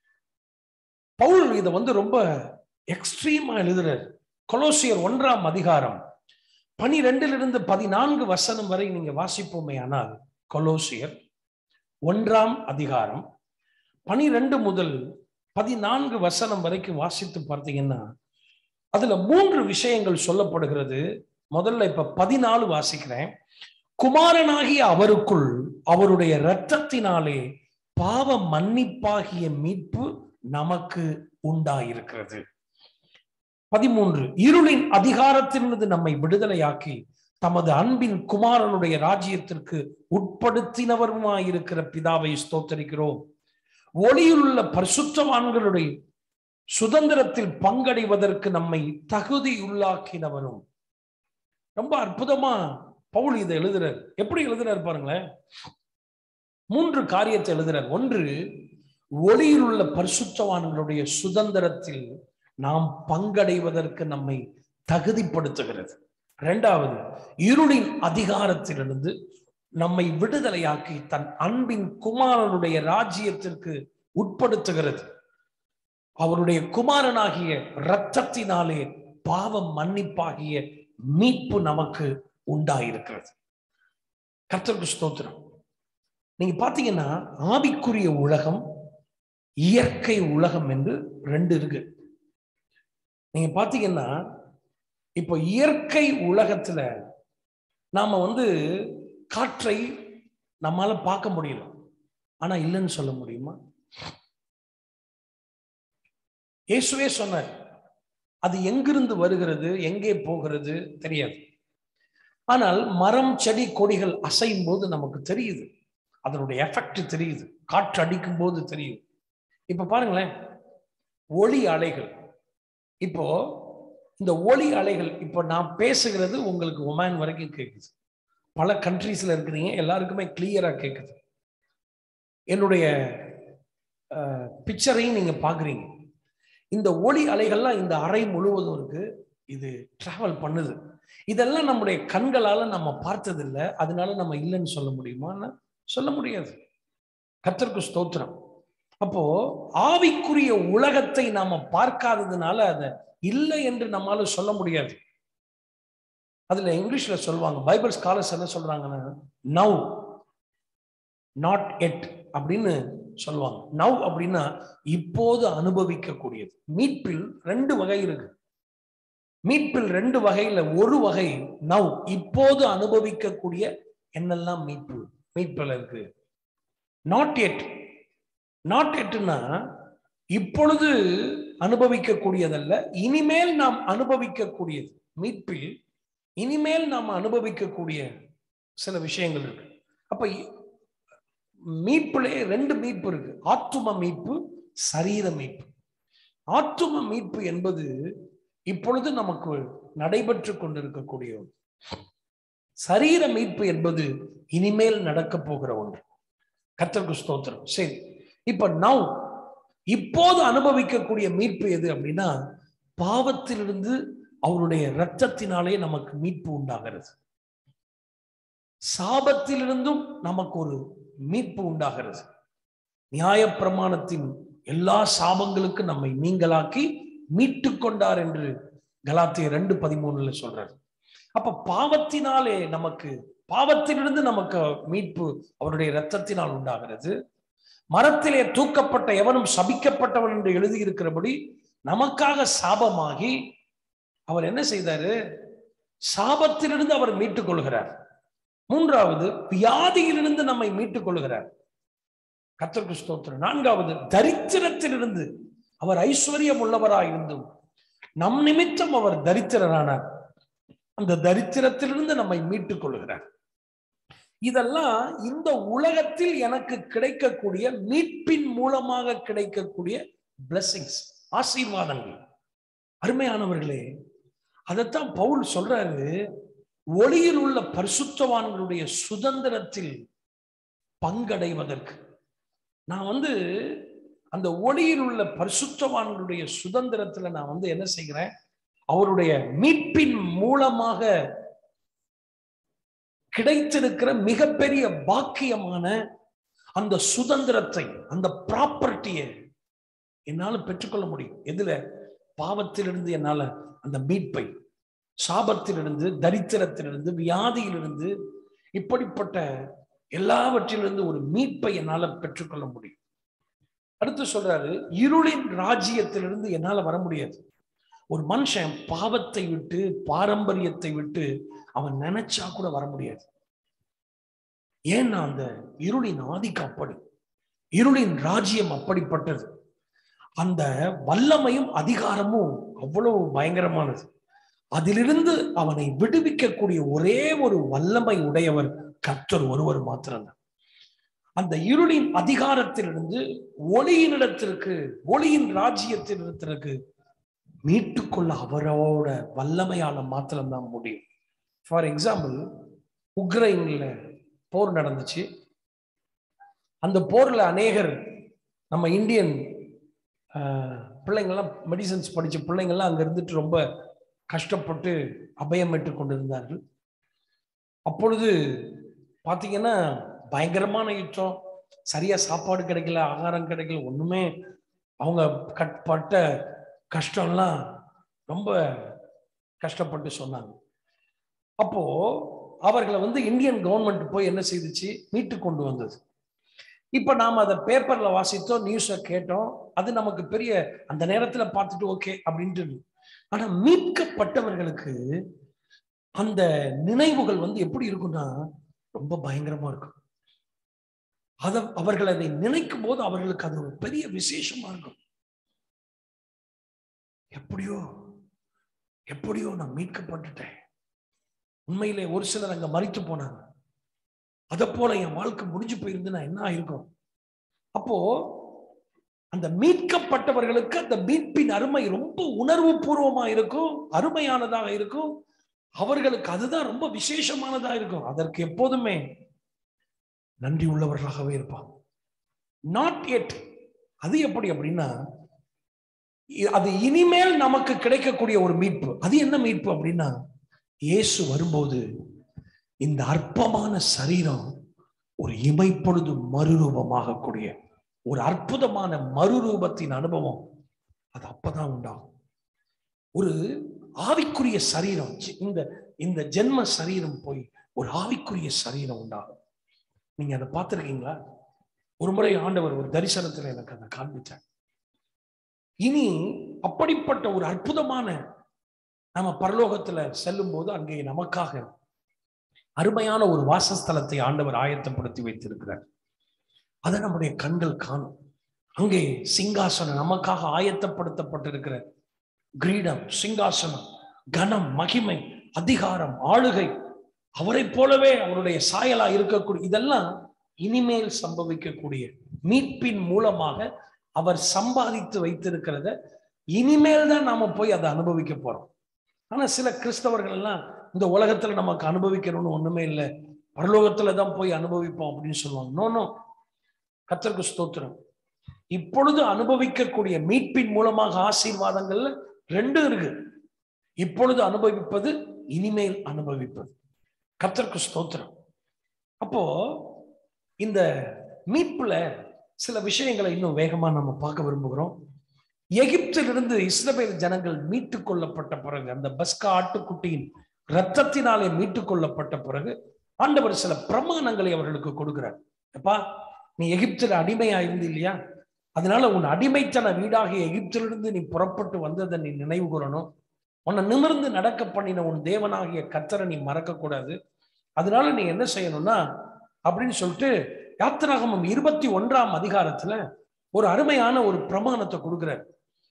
பவுல் இதை வந்து ரொம்ப எக்ஸ்ட்ரீமா எழுதுறாரு கொலோசியர் ஒன்றாம் அதிகாரம் பனிரெண்டிலிருந்து பதினான்கு வசனம் வரை நீங்க வாசிப்போமே ஆனால் கொலோசியர் ஒன்றாம் அதிகாரம் பனிரெண்டு முதல் பதினான்கு வசனம் வரைக்கும் வாசித்து பார்த்தீங்கன்னா அதுல மூன்று விஷயங்கள் சொல்லப்படுகிறது முதல்ல இப்ப பதினாலு வாசிக்கிறேன் குமாரனாகிய அவருக்குள் அவருடைய இரத்தத்தினாலே பாவ மன்னிப்பாகிய மீட்பு நமக்கு உண்டாயிருக்கிறது பதிமூன்று இருளின் அதிகாரத்திலிருந்து நம்மை விடுதலையாக்கி தமது அன்பின் குமாரனுடைய ராஜ்யத்திற்கு உட்படுத்தினவருமாயிருக்கிற பிதாவை ஸ்தோத்தரிக்கிறோம் ஒளியுள்ள பரிசுத்தவான்களுடைய சுதந்திரத்தில் பங்கடைவதற்கு நம்மை தகுதி உள்ளாக்கினவரும் ரொம்ப அற்புதமா பவுல் இதை எழுதுறார் எப்படி எழுதுறாரு பாருங்களேன் மூன்று காரியத்தை எழுதுறார் ஒன்று ஒளியில் உள்ள பரிசுத்தவான்களுடைய சுதந்திரத்தில் நாம் பங்கடைவதற்கு நம்மை தகுதிப்படுத்துகிறது இரண்டாவது இருளின் அதிகாரத்திலிருந்து நம்மை விடுதலையாக்கி தன் அன்பின் குமாரனுடைய ராஜ்யத்திற்கு உட்படுத்துகிறது அவருடைய குமாரனாகிய இரத்தத்தினாலே பாவம் மன்னிப்பாகிய மீட்பு நமக்கு உண்டாயிருக்கிறது கர்த்தருக்கு ஸ்தோத்திரம் நீங்க பாத்தீங்கன்னா ஆவிக்குரிய உலகம் இயற்கை உலகம் என்று ரெண்டு இருக்கு நீங்க பாத்தீங்கன்னா இப்போ இயற்கை உலகத்துல நாம வந்து காற்றை நம்மால பார்க்க முடியல ஆனா இல்லைன்னு சொல்ல முடியுமா இயேசுவே சொன்னார் அது எங்கிருந்து வருகிறது எங்கே போகிறது தெரியாது ஆனால் மரம் செடி கொடிகள் அசையும் போது நமக்கு தெரியுது அதனுடைய எஃபெக்ட் தெரியுது காற்று அடிக்கும் போது தெரியும் இப்ப பாருங்களேன் ஒளி அலைகள் இப்போ இந்த ஒளி அலைகள் இப்போ நான் பேசுகிறது உங்களுக்கு ஒமான் வரைக்கும் கேட்குது பல கண்ட்ரீஸ்ல இருக்கிறீங்க எல்லாருக்குமே கிளியரா கேட்குது என்னுடைய பிக்சரையும் நீங்க பாக்குறீங்க இந்த ஒளி அலைகள்லாம் இந்த அறை முழுவதும் இருக்கு இது டிராவல் பண்ணுது இதெல்லாம் நம்முடைய கண்களால நம்ம பார்த்ததில்லை அதனால நம்ம இல்லைன்னு சொல்ல முடியுமா சொல்ல முடியாது கத்தருக்கு ஸ்தோத்திரம் அப்போ ஆவிக்குரிய உலகத்தை நாம பார்க்காததுனால அதை இல்லை என்று நம்மளால சொல்ல முடியாது அதுல இங்கிலீஷ்ல சொல்லுவாங்க பைபிள் ஸ்காலர்ஸ் என்ன சொல்றாங்கன்னா நவ் நாட் எட் அப்படின்னு சொல்லுவாங்க நவ் அப்படின்னா இப்போது அனுபவிக்கக்கூடியது மீட்பில் ரெண்டு வகை இருக்கு மீட்பில் ரெண்டு வகையில ஒரு வகை நவ் இப்போது அனுபவிக்கக்கூடிய என்னெல்லாம் மீட்பு மீட்பில் இருக்கு நாட் எட் நாட் எட்னா இப்பொழுது அனுபவிக்கக்கூடியதல்ல இனிமேல் நாம் அனுபவிக்கக்கூடியது மீட்பில் இனிமேல் நாம் அனுபவிக்கக்கூடிய சில விஷயங்கள் இருக்கு அப்ப இ- மீட்பிலே ரெண்டு மீட்பு இருக்கு ஆத்தும மீட்பு சரீர மீட்பு ஆத்தும மீட்பு என்பது இப்பொழுது நமக்கு நடைபெற்று கொண்டிருக்கக்கூடிய ஒன்று சரீர மீட்பு என்பது இனிமேல் நடக்க போகிற ஒன்று கர்த்தருக்கு ஸ்தோத்திரம் சரி இப்ப நவ் இப்போது அனுபவிக்கக்கூடிய மீட்பு எது அப்படின்னா பாவத்திலிருந்து அவருடைய இரத்தத்தினாலே நமக்கு மீட்பு உண்டாகிறது சாபத்திலிருந்தும் நமக்கு ஒரு மீட்பு உண்டாகிறது நியாயப்பிரமாணத்தின் எல்லா சாபங்களுக்கு நம்மை நீங்களாக்கி மீட்டு கொண்டார் என்று கலாத்திய ரெண்டு பதிமூணுல சொல்றாரு அப்ப பாவத்தினாலே நமக்கு பாவத்திலிருந்து நமக்கு மீட்பு அவருடைய இரத்தத்தினால் உண்டாகிறது மரத்திலே தூக்கப்பட்ட எவனும் சபிக்கப்பட்டவன் என்று எழுதியிருக்கிறபடி நமக்காக சாபமாகி அவர் என்ன செய்தாரு சாபத்திலிருந்து அவர் மீட்டுக் கொள்கிறார் மூன்றாவது வியாதியிலிருந்து நம்மை மீட்டுக் கொள்கிறார் கர்த்தருக்கு ஸ்தோத்திரம் நான்காவது தரித்திரத்திலிருந்து அவர் ஐஸ்வர்யம் உள்ளவராயிருந்தும் நம் நிமித்தம் அவர் தரித்திரரானார் அந்த தரித்திரத்திலிருந்து நம்மை மீட்டுக் கொள்கிறார் இதெல்லாம் இந்த உலகத்தில் எனக்கு கிடைக்கக்கூடிய மீட்பின் மூலமாக கிடைக்கக்கூடிய blessings ஆசீர்வாதங்கள் அருமையானவர்களே அதைத்தான் பவுல் சொல்றாரு ஒளியில் உள்ள பரிசுத்தவான்களுடைய சுதந்திரத்தில் பங்கடைவதற்கு நான் வந்து அந்த ஒளியில் உள்ள பரிசுத்தவான்களுடைய சுதந்திரத்துல நான் வந்து என்ன செய்கிறேன் அவருடைய மீட்பின் மூலமாக கிடைத்திருக்கிற மிகப்பெரிய பாக்கியமான அந்த சுதந்திரத்தை அந்த ப்ராப்பர்ட்டியை என்னால பெற்றுக்கொள்ள முடியும் எதுல பாவத்திலிருந்து என்னால அந்த மீட்பை சாபத்திலிருந்து தரித்திரத்திலிருந்து வியாதியிலிருந்து இப்படிப்பட்ட எல்லாவற்றிலிருந்து ஒரு மீட்பை என்னால பெற்றுக்கொள்ள முடியும் அடுத்து சொல்றாரு இருளின் ராஜ்யத்திலிருந்து என்னால வர முடியாது ஒரு மனுஷன் பாவத்தை விட்டு பாரம்பரியத்தை விட்டு அவன் நினைச்சா கூட வர முடியாது ஏன்னா அந்த இருளின் ஆதிக்கம் அப்படி இருளின் ராஜ்யம் அப்படிப்பட்டது அந்த வல்லமையும் அதிகாரமும் அவ்வளவு பயங்கரமானது அதிலிருந்து அவனை விடுவிக்கக்கூடிய ஒரே ஒரு வல்லமை உடையவர் கர்த்தர் ஒருவர் மாத்திரம்தான் அந்த இருளின் அதிகாரத்திலிருந்து ஒளியினிடத்திற்கு ஒளியின் ராஜ்யத்தினிடத்திற்கு மீட்டுக்கொள்ள அவரோட வல்லமையால மாத்திரம்தான் முடியும் ஃபார் எக்ஸாம்பிள் உக்ரைன்ல போர் நடந்துச்சு அந்த போர்ல அநேகர் நம்ம இந்தியன் ஆஹ், பிள்ளைங்கெல்லாம் மெடிசன்ஸ் படிச்ச பிள்ளைங்கெல்லாம் அங்க இருந்துட்டு ரொம்ப கஷ்டப்பட்டு அபயம் பெற்றுக் கொண்டிருந்தார்கள் அப்பொழுது பாத்தீங்கன்னா பயங்கரமான யுத்தம் சரியா சாப்பாடு கிடைக்கல ஆகாரம் கிடைக்கல ஒண்ணுமே அவங்க கட்பட்ட கஷ்டம்லாம் ரொம்ப கஷ்டப்பட்டு சொன்னாங்க அப்போ அவர்களை வந்து இந்தியன் கவர்மெண்ட் போய் என்ன செய்துச்சு மீட்டு கொண்டு வந்தது இப்ப நாம அதை பேப்பர்ல வாசித்தோம் நியூஸை கேட்டோம் அது நமக்கு பெரிய அந்த நேரத்துல பார்த்துட்டு ஓகே அப்படின்ட்டு இருந்தது. ஆனா மீட்கப்பட்டவர்களுக்கு அந்த நினைவுகள் வந்து எப்படி இருக்கும்னா ரொம்ப பயங்கரமா இருக்கும் அத அவர்கள் அதை நினைக்கும் போது அவர்களுக்கு அது ஒரு பெரிய விசேஷமா இருக்கும் எப்படியோ எப்படியோ நான் மீட்கப்பட்டுட்டேன் உண்மையிலே ஒரு சிலர் அங்க மறித்து போனாங்க அத போல என் வாழ்க்கை முடிஞ்சு போயிருந்து நான் என்ன ஆயிருக்கும் அப்போ அந்த மீட்கப்பட்டவர்களுக்கு அந்த மீட்பின் அருமை ரொம்ப உணர்வு பூர்வமா இருக்கும் அருமையானதாக இருக்கும் அவர்களுக்கு அதுதான் ரொம்ப விசேஷமானதா இருக்கும் அதற்கு எப்போதுமே நன்றி உள்ளவர்களாகவே இருப்பாங்க நாட் எட் அது எப்படி அப்படின்னா இ- அது இனிமேல் நமக்கு கிடைக்கக்கூடிய ஒரு மீட்பு அது என்ன மீட்பு அப்படின்னா இயேசு வரும்போது இந்த அற்பமான சரீரம் ஒரு இமைப்பொழுது மறுரூபமாகக்கூடிய ஒரு அற்புதமான மறுரூபத்தின் அனுபவம் அது அப்பதான் உண்டாகும் ஒரு ஆவிக்குரிய சரீரம் சி- இந்த இந்த ஜென்ம சரீரம் போய் ஒரு ஆவிக்குரிய சரீரம் உண்டாகும் நீங்க அதை பார்த்திருக்கீங்களா ஒரு முறை ஆண்டவர் ஒரு தரிசனத்துல எனக்கு அதை காண்பிச்சார் இனி அப்படிப்பட்ட ஒரு அற்புதமான நம்ம பரலோகத்துல செல்லும் போது அங்கே நமக்காக அருமையான ஒரு வாசஸ்தலத்தை ஆண்டவர் ஆயத்தப்படுத்தி வைத்திருக்கிறார் அதை நம்முடைய கண்கள் காணும் அங்கே சிங்காசனம் நமக்காக ஆயத்தப்படுத்தப்பட்டிருக்கிற கிரீடம் சிங்காசனம் கனம் மகிமை அதிகாரம் ஆளுகை அவரை போலவே அவருடைய சாயலா இருக்கக்கூடிய இதெல்லாம் இனிமேல் சம்பவிக்கக்கூடிய மீட்பின் மூலமாக அவர் சம்பாதித்து வைத்திருக்கிறத இனிமேல் தான் நாம போய் அதை அனுபவிக்க போறோம் ஆனா சில கிறிஸ்தவர்கள் எல்லாம் இந்த உலகத்துல நமக்கு அனுபவிக்கணும்னு ஒண்ணுமே இல்லை பரலோகத்துல தான் போய் அனுபவிப்போம் அப்படின்னு சொல்லுவாங்க நோ நோ கத்தருக்கு ஸ்தோத்திரம் இப்பொழுது அனுபவிக்கக்கூடிய மீட்பின் மூலமாக ஆசீர்வாதங்கள்ல ரெண்டும் இருக்கு இப்பொழுது அனுபவிப்பது இனிமேல் அனுபவிப்பது கத்தருக்கு ஸ்தோத்திரம் அப்போ இந்த மீட்புல சில விஷயங்களை இன்னும் வேகமா நம்ம பார்க்க விரும்புகிறோம் எகிப்திலிருந்து இஸ்ரவேல் ஜனங்கள் மீட்டு கொள்ளப்பட்ட பிறகு அந்த பஸ்கா ஆட்டுக்குட்டியின் ரத்தத்தினாலே மீட்டு கொள்ளப்பட்ட பிறகு ஆண்டவர் சில பிரமாணங்களை அவர்களுக்கு கொடுக்கிறார் அப்பா நீ எகிப்தில் அடிமையா இருந்து இல்லையா அதனால உன் அடிமைத்தன வீடாகிய எகிப்திலிருந்து நீ புறப்பட்டு வந்ததை நீ நினைவு கூறணும் உன்னை நிமிர்ந்து நடக்க பண்ணின உன் தேவனாகிய கத்தரை நீ மறக்க கூடாது அதனால நீ என்ன செய்யணும்னா அப்படின்னு சொல்லிட்டு யாத்திராகமம் இருபத்தி ஒன்றாம் அதிகாரத்துல ஒரு அருமையான ஒரு பிரமாணத்தை கொடுக்கிறார்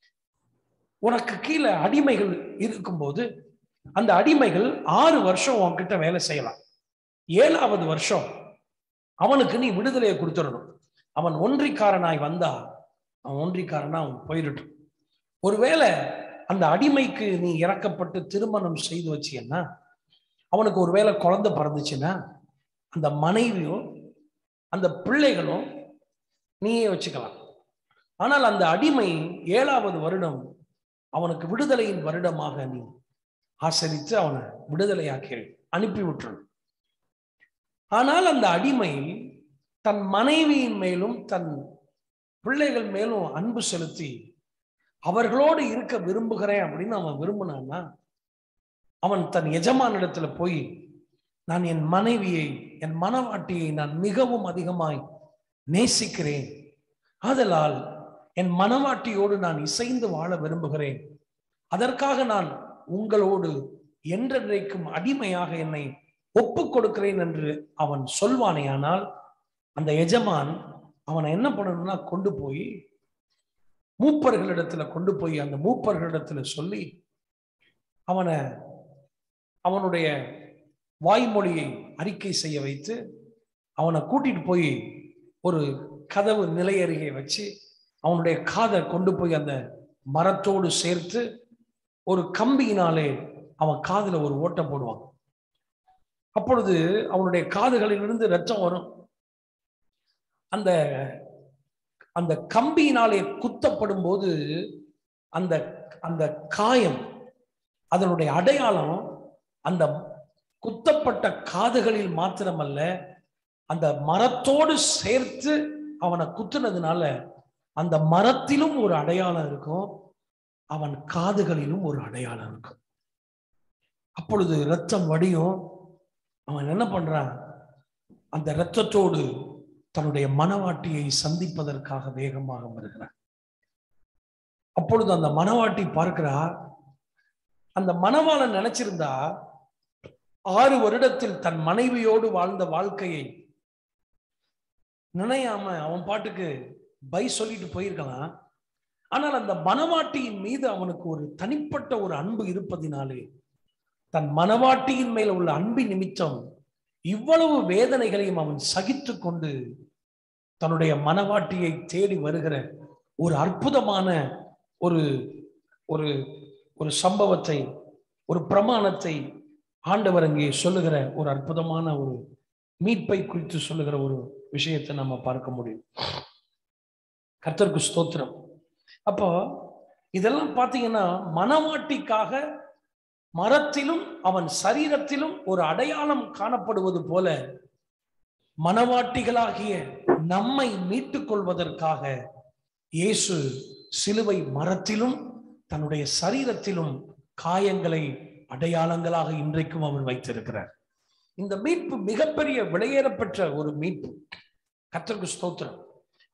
உனக்கு கீழே அடிமைகள் இருக்கும்போது அந்த அடிமைகள் ஆறு வருஷம் உன்கிட்ட வேலை செய்யலாம் ஏழாவது வருஷம் அவனுக்கு நீ விடுதலையை கொடுத்துடணும் அவன் ஒன்றிக்காரனாய் வந்தா அவன் ஒன்றிக்காரனா அவன் போயிடட்டும் ஒருவேளை அந்த அடிமைக்கு நீ இறக்கப்பட்டு திருமணம் செய்து வச்சீங்கன்னா அவனுக்கு ஒருவேளை குழந்தை பிறந்துச்சுன்னா அந்த மனைவியும் அந்த பிள்ளைகளும் நீயே வச்சுக்கலாம் ஆனால் அந்த அடிமை ஏழாவது வருடம் அவனுக்கு விடுதலையின் வருடமாக நீ ஆசரித்து அவனை விடுதலையாக்கி அனுப்பி விட்டுரும் ஆனால் அந்த அடிமை தன் மனைவியின் மேலும் தன் பிள்ளைகள் மேலும் அன்பு செலுத்தி அவர்களோடு இருக்க விரும்புகிறேன் அப்படின்னு அவன் விரும்பினான்னா அவன் தன் எஜமானிடத்துல போய் நான் என் மனைவியை என் மனவாட்டியை நான் மிகவும் அதிகமாய் நேசிக்கிறேன் ஆதலால் என் மனவாட்டியோடு நான் இசைந்து வாழ விரும்புகிறேன் அதற்காக நான் உங்களோடு என்றென்றைக்கும் அடிமையாக என்னை ஒப்புக் கொடுக்கிறேன் என்று அவன் சொல்வானேயானால் அந்த எஜமான் அவனை என்ன பண்ணணும்னா கொண்டு போய் மூப்பர்களிடத்துல கொண்டு போய் அந்த மூப்பர்களிடத்துல சொல்லி அவனை அவனுடைய வாய்மொழியை அறிக்கை செய்ய வைத்து அவனை கூட்டிட்டு போய் ஒரு கதவு நிலை அருகே வச்சு அவனுடைய காதை கொண்டு போய் அந்த மரத்தோடு சேர்த்து ஒரு கம்பியினாலே அவன் காதுல ஒரு ஓட்டம் போடுவான் அப்பொழுது அவனுடைய காதுகளிலிருந்து ரத்தம் வரும் அந்த அந்த கம்பியினாலே குத்தப்படும் போது அந்த அந்த காயம் அதனுடைய அடையாளம் அந்த குத்தப்பட்ட காதுகளில் மாத்திரமல்ல அந்த மரத்தோடு சேர்த்து அவனை குத்துனதுனால அந்த மரத்திலும் ஒரு அடையாளம் இருக்கும் அவன் காதுகளிலும் ஒரு அடையாளம் இருக்கும் அப்பொழுது ரத்தம் வடியும் அவன் என்ன பண்றான் அந்த இரத்தத்தோடு தன்னுடைய மனவாட்டியை சந்திப்பதற்காக வேகமாக வருகிறான் அப்பொழுது அந்த மனவாட்டி பார்க்கிறா அந்த மணவாளன் நினைச்சிருந்தா ஆறு வருடத்தில் தன் மனைவியோடு வாழ்ந்த வாழ்க்கையை நினையாம அவன் பாட்டுக்கு பை சொல்லிட்டு போயிருக்கலாம் ஆனால் அந்த மனவாட்டியின் மீது அவனுக்கு ஒரு தனிப்பட்ட ஒரு அன்பு இருப்பதினாலே தன் மனவாட்டியின் மேல உள்ள அன்பின் நிமித்தம் இவ்வளவு வேதனைகளையும் அவன் சகித்து கொண்டு தன்னுடைய மனவாட்டியை தேடி வருகிற ஒரு அற்புதமான ஒரு ஒரு ஒரு சம்பவத்தை ஒரு பிரமாணத்தை ஆண்டவர் அங்கே சொல்லுகிற ஒரு அற்புதமான ஒரு மீட்பை குறித்து சொல்லுகிற ஒரு விஷயத்தை நம்ம பார்க்க முடியும் கர்த்தருக்கு ஸ்தோத்திரம் அப்போ இதெல்லாம் பார்த்தீங்கன்னா மனவாட்டிக்காக மரத்திலும் அவன் சரீரத்திலும் ஒரு அடையாளம் காணப்படுவது போல மனவாட்டிகளாகிய நம்மை மீட்டுக் கொள்வதற்காக இயேசு சிலுவை மரத்திலும் தன்னுடைய சரீரத்திலும் காயங்களை அடையாளங்களாக இன்றைக்கும் அவர் வைத்திருக்கிறார் இந்த மீட்பு மிகப்பெரிய விலையேறப்பெற்ற ஒரு மீட்பு கத்தருக்கு ஸ்தோத்திரம்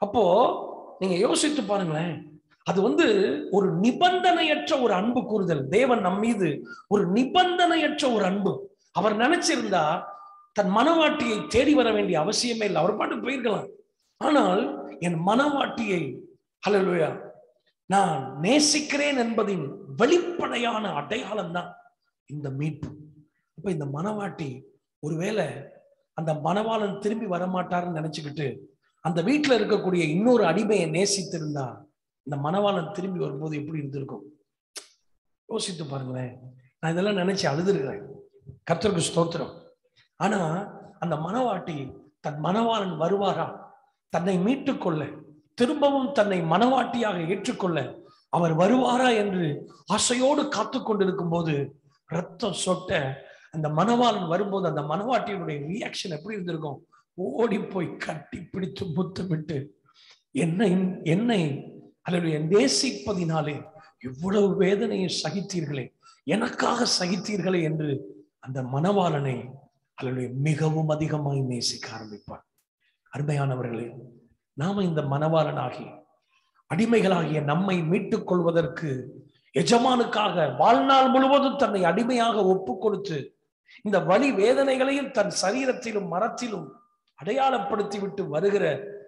அப்போ நீங்க யோசித்து பாருங்களேன் அது வந்து ஒரு நிபந்தனையற்ற ஒரு அன்பு கூறுதல் தேவன் நம் மீது ஒரு நிபந்தனையற்ற ஒரு அன்பு அவர் நினைச்சிருந்தா தன் மனவாட்டியை தேடி வர வேண்டிய அவசியமே இல்லை அவர் பாட்டு போயிருக்கலாம் ஆனால் என் மனவாட்டியை ஹalleluya நான் நேசிக்கிறேன் என்பதின் வெளிப்படையான அடையாளம் தான் இந்த மீட்பு அப்ப இந்த மனவாட்டி ஒருவேளை அந்த மணவாளன் திரும்பி வரமாட்டாருன்னு நினைச்சுக்கிட்டு அந்த வீட்டுல இருக்கக்கூடிய இன்னொரு அடிமையை நேசித்திருந்தா இந்த மணவாளன் திரும்பி வரும்போது எப்படி இருந்திருக்கும் யோசித்து பாருங்களேன் நான் இதெல்லாம் நினைச்சு அழுதுருக்கிறேன் கர்த்தருக்கு ஸ்தோத்திரம் ஆனா அந்த மணவாட்டி தன் மணவாளன் வருவாரா தன்னை மீட்டுக்கொள்ள திரும்பவும் தன்னை மனவாட்டியாக ஏற்றுக்கொள்ள அவர் வருவாரா என்று ஆசையோடு காத்து கொண்டிருக்கும் போது ரத்தம் சொட்ட அந்த மணவாளன் வரும்போது அந்த மனவாட்டியினுடைய ரியாக்ஷன் எப்படி இருந்திருக்கும் ஓடி போய் கட்டி பிடித்து முத்தமிட்டு என்னை என்னை அல்லது நேசிப்பதினாலே இவ்வளவு வேதனையை சகித்தீர்களே எனக்காக சகித்தீர்களே என்று அந்த மணவாளனை அல்லது மிகவும் அதிகமாய் நேசிக்க ஆரம்பிப்பார் அருமையானவர்களே நாம இந்த மனவாளனாகி அடிமைகளாகிய நம்மை மீட்டுக் கொள்வதற்கு எஜமானுக்காக வாழ்நாள் முழுவதும் தன்னை அடிமையாக ஒப்பு கொடுத்து இந்த வழி வேதனைகளையும் தன் சரீரத்திலும் மரத்திலும் அடையாளப்படுத்தி விட்டு வருகிற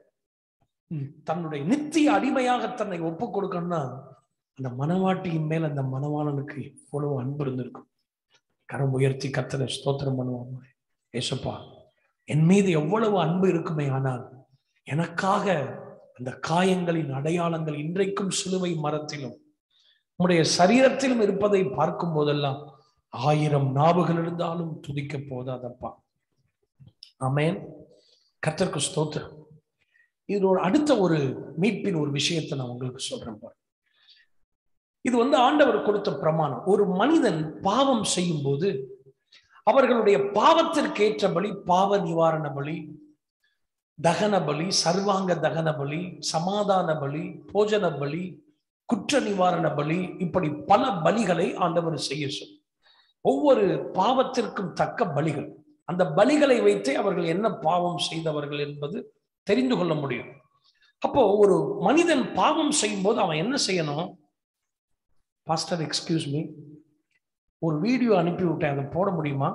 ம், தன்னுடைய நித்திய அடிமையாக தன்னை ஒப்பு கொடுக்கணும்னா அந்த மனவாட்டியின் மேல் அந்த மனவாளனுக்கு எவ்வளவு அன்பு இருந்திருக்கும் கரம் உயர்த்தி கத்தனை ஸ்தோத்திரம் பண்ணுவாங்க ஏசப்பா என் மீது எவ்வளவு அன்பு இருக்குமே ஆனால் எனக்காக அந்த காயங்களின் அடையாளங்கள் இன்றைக்கும் சிலுவை மரத்திலும் உம்முடைய சரீரத்திலும் இருப்பதை பார்க்கும் போதெல்லாம் ஆயிரம் நாவுகள் இருந்தாலும் துதிக்க போதாதப்பா ஆமென் கர்த்தருக்கு ஸ்தோத்திரம் இதோட அடுத்த ஒரு மீட்பின் ஒரு விஷயத்தை நான் உங்களுக்கு சொல்றேன் பாரு இது வந்து ஆண்டவர் கொடுத்த பிரமாணம் ஒரு மனிதன் பாவம் செய்யும் போது அவர்களுடைய பாவத்திற்கேற்ற பலி பாவ நிவாரண பலி தகன பலி சர்வாங்க தகன பலி சமாதான பலி போஜன பலி குற்ற நிவாரண பலி இப்படி பல பலிகளை ஆண்டவர் செய்ய சொல் ஒவ்வொரு பாவத்திற்கும் தக்க பலிகள் அந்த பலிகளை வைத்தே அவர்கள் என்ன பாவம் செய்தவர்கள் என்பது தெரிந்து கொள்ள முடியும் அப்போ ஒரு மனிதன் பாவம் செய்யும் போது அவன் என்ன செய்யணும் பாஸ்டர் எக்ஸ்கியூஸ் மீ ஒரு வீடியோ அனுப்பி விட்டேன் அதை போட முடியுமா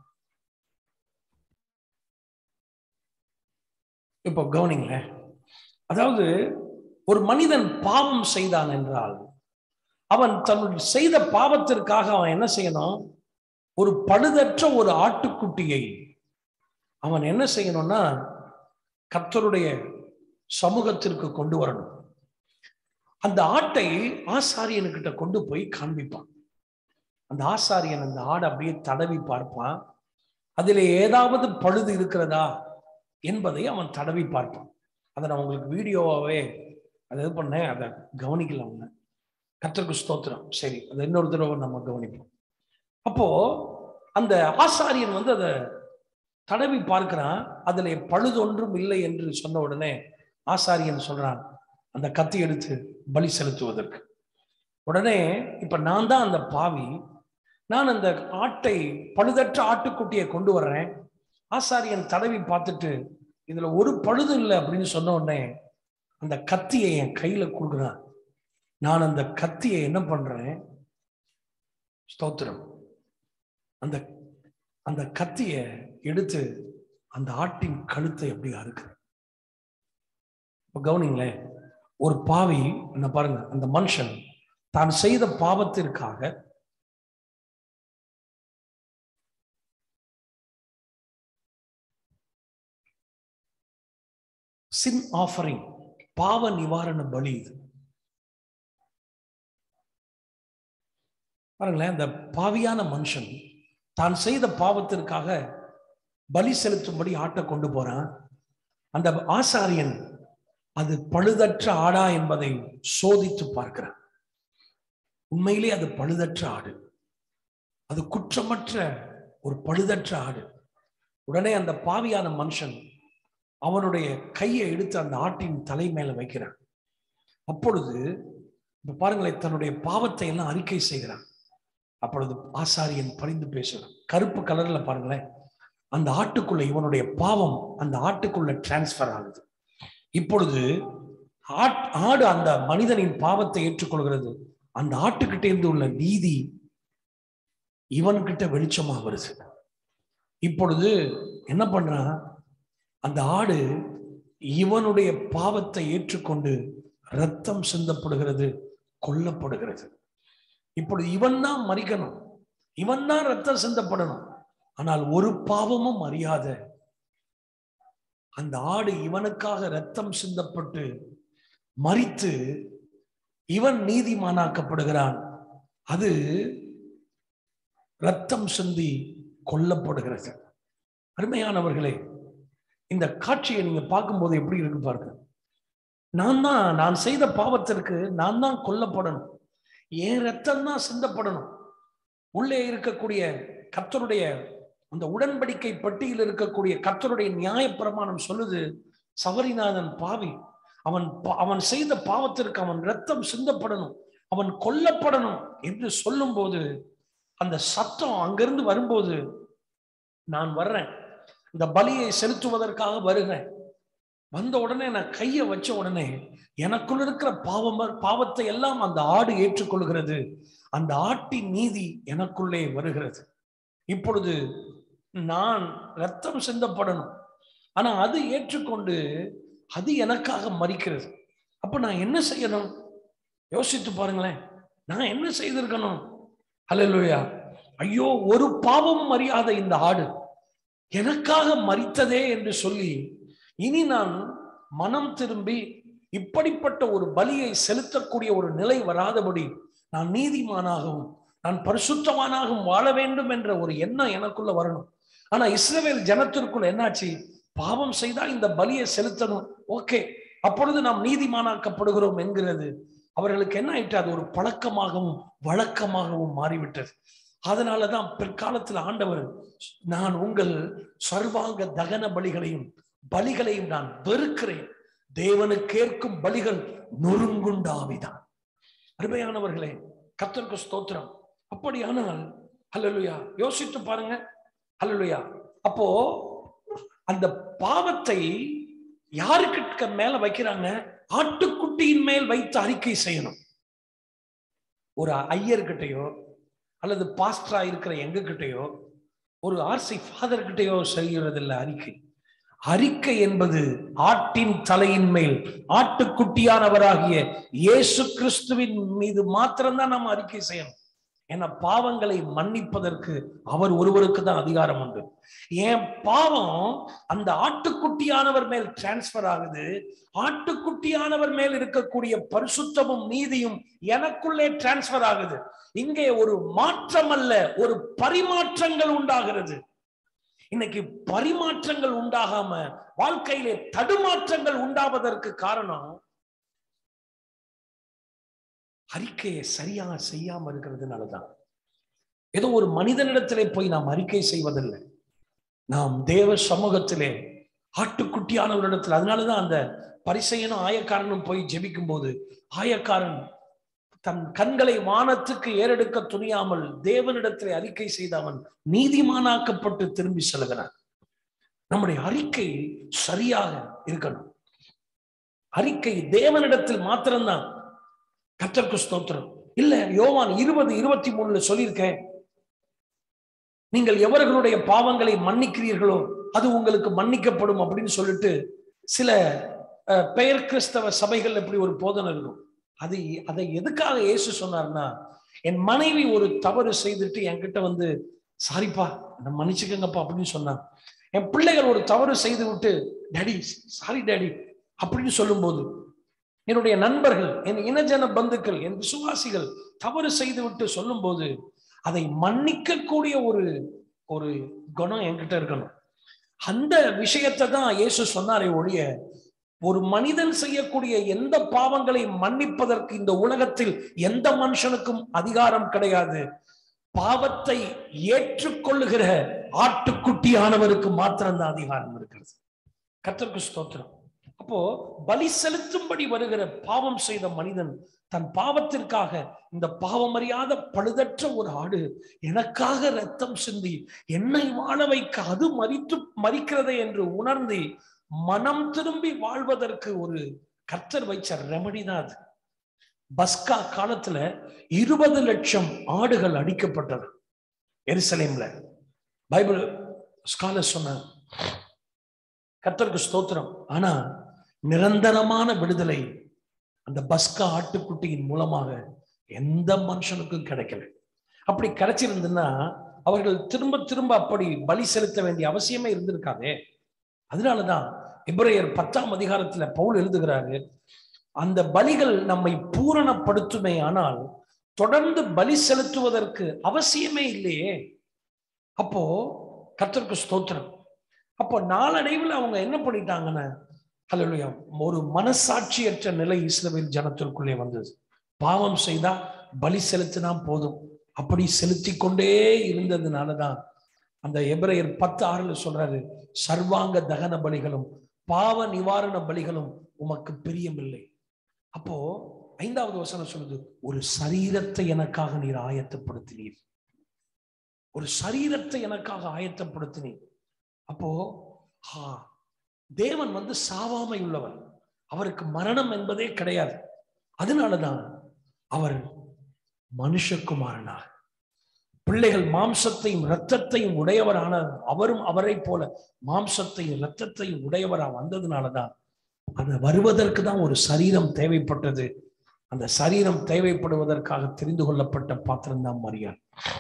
இப்போ கவனிங்களேன் அதாவது ஒரு மனிதன் பாவம் செய்தான் என்றால் அவன் தன்னுடைய செய்த பாவத்திற்காக அவன் என்ன செய்யணும் ஒரு பழுதற்ற ஒரு ஆட்டுக்குட்டியை அவன் என்ன செய்யணும்னா கர்த்தருடைய சமூகத்திற்கு கொண்டு வரணும் அந்த ஆட்டை ஆசாரியனுக்கிட்ட கொண்டு போய் காண்பிப்பான் அந்த ஆசாரியன் அந்த ஆடை அப்படியே தடவி பார்ப்பான் அதில் ஏதாவது பழுது இருக்கிறதா என்பதை அவன் தடவி பார்ப்பான் அதை நான் உங்களுக்கு வீடியோவாவே அதை இது பண்ணேன் அதை கவனிக்கல அவங்க கர்த்தருக்கு ஸ்தோத்திரம் சரி அது இன்னொரு தடவை நம்ம கவனிப்போம் அப்போ அந்த ஆசாரியன் வந்து அதை தடவி பார்க்கிறான் அதுல பழுதொன்றும் இல்லை என்று சொன்ன உடனே ஆசாரியன் சொல்றான் அந்த கத்தி எடுத்து பலி செலுத்துவதற்கு உடனே இப்ப நான் தான் அந்த பாவி நான் அந்த ஆட்டை பழுதற்ற ஆட்டுக்குட்டியை கொண்டு வர்றேன் ஆசாரியன் தடவி பார்த்துட்டு இதுல ஒரு பழுது இல்லை அப்படின்னு சொன்ன உடனே அந்த கத்தியை என் கையில கொடுக்குறான் நான் அந்த கத்தியை என்ன பண்றேன் ஸ்தோத்திரம் அந்த அந்த கத்தியை எடுத்து அந்த ஆட்டின் கழுத்தை அப்படி அறுக்கிறேன் இப்ப கவனிங்களேன் ஒரு பாவி என்ன பாருங்க அந்த மனுஷன் தான் செய்த பாவத்திற்காக சின் ஆஃபரிங் பாவ நிவாரண பலி இது பாருங்களேன் இந்த பாவியான மனுஷன் தான் செய்த பாவத்திற்காக பலி செலுத்தும்படி ஆட்டை கொண்டு போறான் அந்த ஆசாரியன் அது பழுதற்ற ஆடா என்பதை சோதித்து பார்க்கிறான் உண்மையிலே அது பழுதற்ற ஆடு அது குற்றமற்ற ஒரு பழுதற்ற ஆடு உடனே அந்த பாவியான மனுஷன் அவனுடைய கையை எடுத்து அந்த ஆட்டின் தலை மேல வைக்கிறான் அப்பொழுது இப்ப பாருங்களேன் தன்னுடைய பாவத்தை எல்லாம் அறிக்கை செய்கிறான் அப்பொழுது ஆசாரியன் பணிந்து பேசுறான் கருப்பு கலர்ல பாருங்களேன் அந்த ஆட்டுக்குள்ள இவனுடைய பாவம் அந்த ஆட்டுக்குள்ள டிரான்ஸ்ஃபர் ஆகுது இப்பொழுது ஆட்- ஆடு அந்த மனிதனின் பாவத்தை ஏற்றுக்கொள்கிறது அந்த ஆட்டுக்கிட்ட இருந்து உள்ள நீதி இவன்கிட்ட வெளிச்சமா வருது இப்பொழுது என்ன பண்றான் அந்த ஆடு இவனுடைய பாவத்தை ஏற்றுக்கொண்டு ரத்தம் சிந்தப்படுகிறது கொல்லப்படுகிறது இப்பொழுது இவன் தான் மறிக்கணும் இவன் தான் ரத்தம் சிந்தப்படணும் ஆனால் ஒரு பாவமும் அறியாத அந்த ஆடு இவனுக்காக ரத்தம் சிந்தப்பட்டு மறித்து இவன் நீதிமானாக்கப்படுகிறான் அது ரத்தம் சிந்தி கொல்லப்படுகிறது அருமையானவர்களே இந்த காட்சியை நீங்க பார்க்கும்போது எப்படி இருக்கு பாருங்க நான் தான் நான் செய்த பாவத்திற்கு நான் தான் கொல்லப்படணும் என் ரத்தம் தான் சிந்தப்படணும் உள்ளே இருக்கக்கூடிய கர்த்தருடைய அந்த உடன்படிக்கை பட்டியல் இருக்கக்கூடிய கர்த்தருடைய நியாயப்பிரமாணம் சொல்லுது சபரிநாதன் பாவி அவன் பா- அவன் செய்த பாவத்திற்கு அவன் ரத்தம் சிந்தப்படணும் அவன் கொல்லப்படணும் என்று சொல்லும்போது அந்த சத்தம் அங்கிருந்து வரும்போது நான் வர்றேன் இந்த பலியை செலுத்துவதற்காக வருகிறேன் வந்த உடனே நான் கையை வச்ச உடனே எனக்குள்ள இருக்கிற பாவம் பாவத்தை எல்லாம் அந்த ஆடு ஏற்றுக்கொள்கிறது அந்த ஆட்டின் நீதி எனக்குள்ளே வருகிறது இப்பொழுது நான் ரத்தம் சிந்தப்படணும் ஆனா அது ஏற்றுக்கொண்டு அது எனக்காக மறிக்கிறது அப்ப நான் என்ன செய்யணும் யோசித்து பாருங்களேன் நான் என்ன செய்திருக்கணும் அல்லேலூயா ஐயோ ஒரு பாவமும் அறியாத இந்த ஆடு எனக்காக மறித்ததே என்று சொல்லி இனி நான் மனம் திரும்பி இப்படிப்பட்ட ஒரு பலியை செலுத்தக்கூடிய ஒரு நிலை வராதபடி நான் நீதிமானாகவும் நான் பரிசுத்தமானாகவும் வாழ வேண்டும் என்ற ஒரு எண்ணம் எனக்குள்ள வரணும் ஆனா இஸ்ரவேல் ஜனத்திற்குள்ள என்னாச்சு பாவம் செய்தா இந்த பலியை செலுத்தணும் ஓகே அப்பொழுது நாம் நீதிமானாக்கப்படுகிறோம் என்கிறது அவர்களுக்கு என்ன ஆயிட்டு அது ஒரு பழக்கமாகவும் வழக்கமாகவும் மாறிவிட்டது அதனாலதான் பிற்காலத்தில் ஆண்டவர் நான் உங்கள் சர்வாங்க தகன பலிகளையும் பலிகளையும் நான் வெறுக்கிறேன் தேவனுக்கேற்கும் பலிகள் நொறுங்குண்டாவிதான் அருமையானவர்களே கர்த்தருக்கு ஸ்தோத்திரம் அப்படியானால் ஹalleluya யோசித்து பாருங்க ஹalleluya அப்போ அந்த பாவத்தை யாருக்கு மேல வைக்கிறாங்க ஆட்டுக்குட்டியின் மேல் வைத்து அறிக்கை செய்யணும் ஒரு ஐயர்கிட்டயோ அல்லது பாஸ்டரா இருக்கிற எங்க கிட்டயோ ஒரு ஆர்சி ஃபாதர் கிட்டயோ செய்கிறதில்ல அறிக்கை அறிக்கை என்பது ஆட்டின் தலையின் மேல் ஆட்டுக்குட்டியானவராகிய இயேசு கிறிஸ்துவின் மீது மாத்திரம்தான் நாம் அறிக்கை செய்யணும் ஏன்னா பாவங்களை மன்னிப்பதற்கு அவர் ஒருவருக்கு தான் அதிகாரம் உண்டு என் பாவம் அந்த ஆட்டுக்குட்டியானவர் மேல் டிரான்ஸ்பர் ஆகுது ஆட்டுக்குட்டியானவர் மேல் இருக்கக்கூடிய பரிசுத்தமும் நீதியும் எனக்குள்ளே டிரான்ஸ்பர் ஆகுது இங்கே ஒரு மாற்றம் அல்ல ஒரு பரிமாற்றங்கள் உண்டாகிறது இன்னைக்கு பரிமாற்றங்கள் உண்டாகாம வாழ்க்கையிலே தடுமாற்றங்கள் உண்டாவதற்கு காரணம் அறிக்கையை சரியாக செய்யாம இருக்கிறதுனாலதான் ஏதோ ஒரு மனிதனிடத்திலே போய் நாம் அறிக்கை செய்வதில்லை நாம் தேவ சமூகத்திலே ஆட்டுக்குட்டியானவரிடத்தில் அதனாலதான் அந்த பரிசையனும் ஆயக்காரனும் போய் ஜெபிக்கும் போது ஆயக்காரன் தன் கண்களை வானத்துக்கு ஏறெடுக்க துணியாமல் தேவனிடத்திலே அறிக்கை செய்த அவன் நீதிமானாக்கப்பட்டு திரும்பி செல்கிறான் நம்முடைய அறிக்கை சரியாக இருக்கணும் அறிக்கை தேவனிடத்தில் மாத்திரம்தான் கத்தருக்கு ஸ்தோத்திரம் இல்ல யோவான் இருபது இருபத்தி மூணுல சொல்லியிருக்கேன் நீங்கள் எவர்களுடைய பாவங்களை மன்னிக்கிறீர்களோ அது உங்களுக்கு மன்னிக்கப்படும் அப்படின்னு சொல்லிட்டு சில அஹ், பெயர் கிறிஸ்தவ சபைகள் இப்படி ஒரு போதனை இருக்கும் அது அதை எதுக்காக இயேசு சொன்னார்னா என் மனைவி ஒரு தவறு செய்துட்டு என்கிட்ட வந்து சாரிப்பா என்ன மன்னிச்சுக்கங்கப்பா அப்படின்னு சொன்னான் என் பிள்ளைகள் ஒரு தவறு செய்து விட்டு டேடி சாரி டேடி அப்படின்னு சொல்லும்போது என்னுடைய நண்பர்கள் என் இனஜன பந்துக்கள் என் விசுவாசிகள் தவறு செய்து விட்டு சொல்லும்போது அதை மன்னிக்கக்கூடிய ஒரு ஒரு குணம் என்கிட்ட இருக்கணும் அந்த விஷயத்தை தான் இயேசு சொன்னாரே ஒழிய ஒரு மனிதன் செய்யக்கூடிய எந்த பாவங்களை மன்னிப்பதற்கு இந்த உலகத்தில் எந்த மனுஷனுக்கும் அதிகாரம் கிடையாது பாவத்தை ஏற்றுக்கொள்ளுகிற ஆட்டுக்குட்டியானவருக்கு மாத்திரம்தான் அதிகாரம் இருக்கிறது கர்த்தருக்கு ஸ்தோத்திரம் அப்போ பலி செலுத்தும்படி வருகிற பாவம் செய்த மனிதன் தன் பாவத்திற்காக இந்த பாவம் அறியாத பழுதற்ற ஒரு ஆடு எனக்காக ரத்தம் சிந்தி என்னை வாழ வைக்க அது மறித்து மறிக்கிறதே என்று உணர்ந்து மனம் திரும்பி வாழ்வதற்கு ஒரு கர்த்தர் வைச்ச ரெமடி தான் அது பஸ்கா காலத்துல இருபது லட்சம் ஆடுகள் அடிக்கப்பட்டது எருசலேம்ல பைபிள் ஸ்காலர் சொன்ன கர்த்தருக்கு ஸ்தோத்திரம் ஆனா நிரந்தரமான விடுதலை அந்த பஸ்கா ஆட்டுக்குட்டியின் மூலமாக எந்த மனுஷனுக்கும் கிடைக்கல அப்படி கிடைச்சிருந்துன்னா அவர்கள் திரும்ப திரும்ப அப்படி பலி செலுத்த வேண்டிய அவசியமே இருந்திருக்காதே அதனாலதான் எபிரேயர் பத்தாம் அதிகாரத்துல பவுல் எழுதுகிறாரு அந்த பலிகள் நம்மை பூரணப்படுத்துமே ஆனால் தொடர்ந்து பலி செலுத்துவதற்கு அவசியமே இல்லையே அப்போ கர்த்தருக்கு ஸ்தோத்திரம் அப்போ நாளடைவில் அவங்க என்ன பண்ணிட்டாங்கன்னா ஹalleluya ஒரு மனசாட்சியற்ற நிலை இஸ்ரவேல் ஜனத்திற்குள்ளே வந்தது பாவம் செய்தா பலி செலுத்தினா போதும் அப்படி செலுத்தி கொண்டே இருந்ததுனாலதான் அந்த எபிரேயர் பத்து ஆறுல சொல்றாரு சர்வாங்க தகன பலிகளும் பாவ நிவாரண பலிகளும் உமக்கு பிரியமில்லை அப்போ ஐந்தாவது வசனம் சொல்லுது ஒரு சரீரத்தை எனக்காக நீர் ஆயத்தப்படுத்தினீர் ஒரு சரீரத்தை எனக்காக ஆயத்தப்படுத்தினீர் அப்போ ஆ தேவன் வந்து சாவாமை உள்ளவர் அவருக்கு மரணம் என்பதே கிடையாது அதனாலதான் அவர் மனுஷகுமாரனாக பிள்ளைகள் மாம்சத்தையும் இரத்தத்தையும் உடையவரான அவரும் அவரை போல மாம்சத்தையும் இரத்தத்தையும் உடையவரா வந்ததுனாலதான் அது வருவதற்கு தான் ஒரு சரீரம் தேவைப்பட்டது அந்த சரீரம் தேவைப்படுவதற்காக தெரிந்து கொள்ளப்பட்ட பாத்திரம் தான் மரியாள்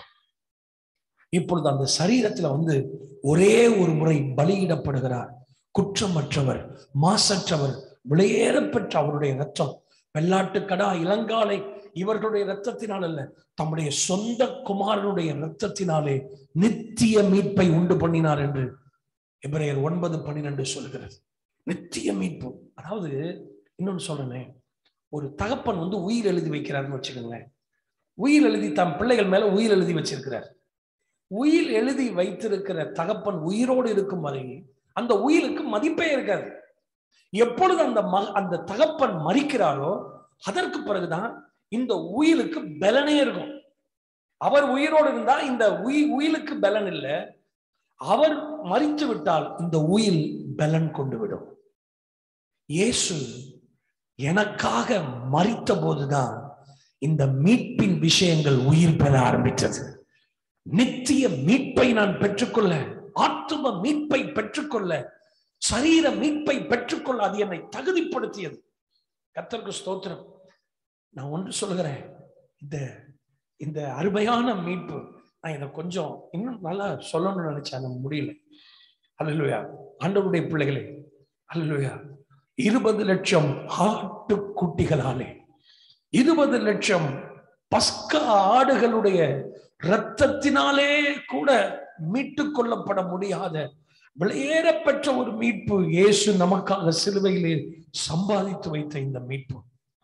இப்பொழுது அந்த சரீரத்துல வந்து ஒரே ஒரு முறை பலியிடப்படுகிறார் குற்றமற்றவர் மாசற்றவர் விளையேற பெற்ற அவருடைய ரத்தம் வெள்ளாட்டுக்கடா இளங்காலை இவர்களுடைய இரத்தத்தினால் அல்ல தம்முடைய சொந்த குமாரனுடைய இரத்தத்தினாலே நித்திய மீட்பை உண்டு பண்ணினார் என்று எபிரேயர் ஒன்பது பன்னிரெண்டு சொல்கிறது நித்திய மீட்பு அதாவது இன்னொன்னு சொல்றேனே ஒரு தகப்பன் வந்து உயிர் எழுதி வைக்கிறாருன்னு வச்சுக்கோங்களேன் உயிர் எழுதி தம் பிள்ளைகள் மேல உயிர் எழுதி வச்சிருக்கிறார் உயிர் எழுதி வைத்திருக்கிற தகப்பன் உயிரோடு இருக்கும் வரை அந்த உயிருக்கு மதிப்பே இருக்காது எப்பொழுது அந்த ம அந்த தகப்பன் மறிக்கிறாரோ அதற்கு பிறகுதான் இந்த உயிலுக்கு பலனே இருக்கும் அவர் உயிரோடு இருந்தா இந்த உயிர் உயிலுக்கு பலன் இல்லை அவர் மறித்து விட்டால் இந்த உயில் பலன் கொண்டு விடும் இயேசு எனக்காக மறித்த போதுதான் இந்த மீட்பின் விஷயங்கள் உயிர் பெற ஆரம்பித்தது நித்திய மீட்பை நான் பெற்றுக்கொள்ள ஆத்தும மீட்பை பெற்றுக்கொள்ள சரீர மீட்பை பெற்றுக்கொள்ள அது என்னை தகுதிப்படுத்தியது கத்தருக்கு ஸ்தோத்திரம் நான் ஒன்று சொல்லுகிறேன் இந்த இந்த அருமையான மீட்பு நான் இதை கொஞ்சம் இன்னும் நல்லா சொல்லணும்னு நினைச்சேன் முடியல அல்லா ஆண்டவருடைய பிள்ளைகளே அல்லா இருபது லட்சம் ஆட்டுக்குட்டிகளாலே இருபது லட்சம் பஸ்க ஆடுகளுடைய இரத்தத்தினாலே கூட மீட்டு கொள்ளப்பட முடியாத விளையேற பெற்ற ஒரு மீட்பு இயேசு நமக்காக சிலுவையிலே சம்பாதித்து வைத்த இந்த மீட்பு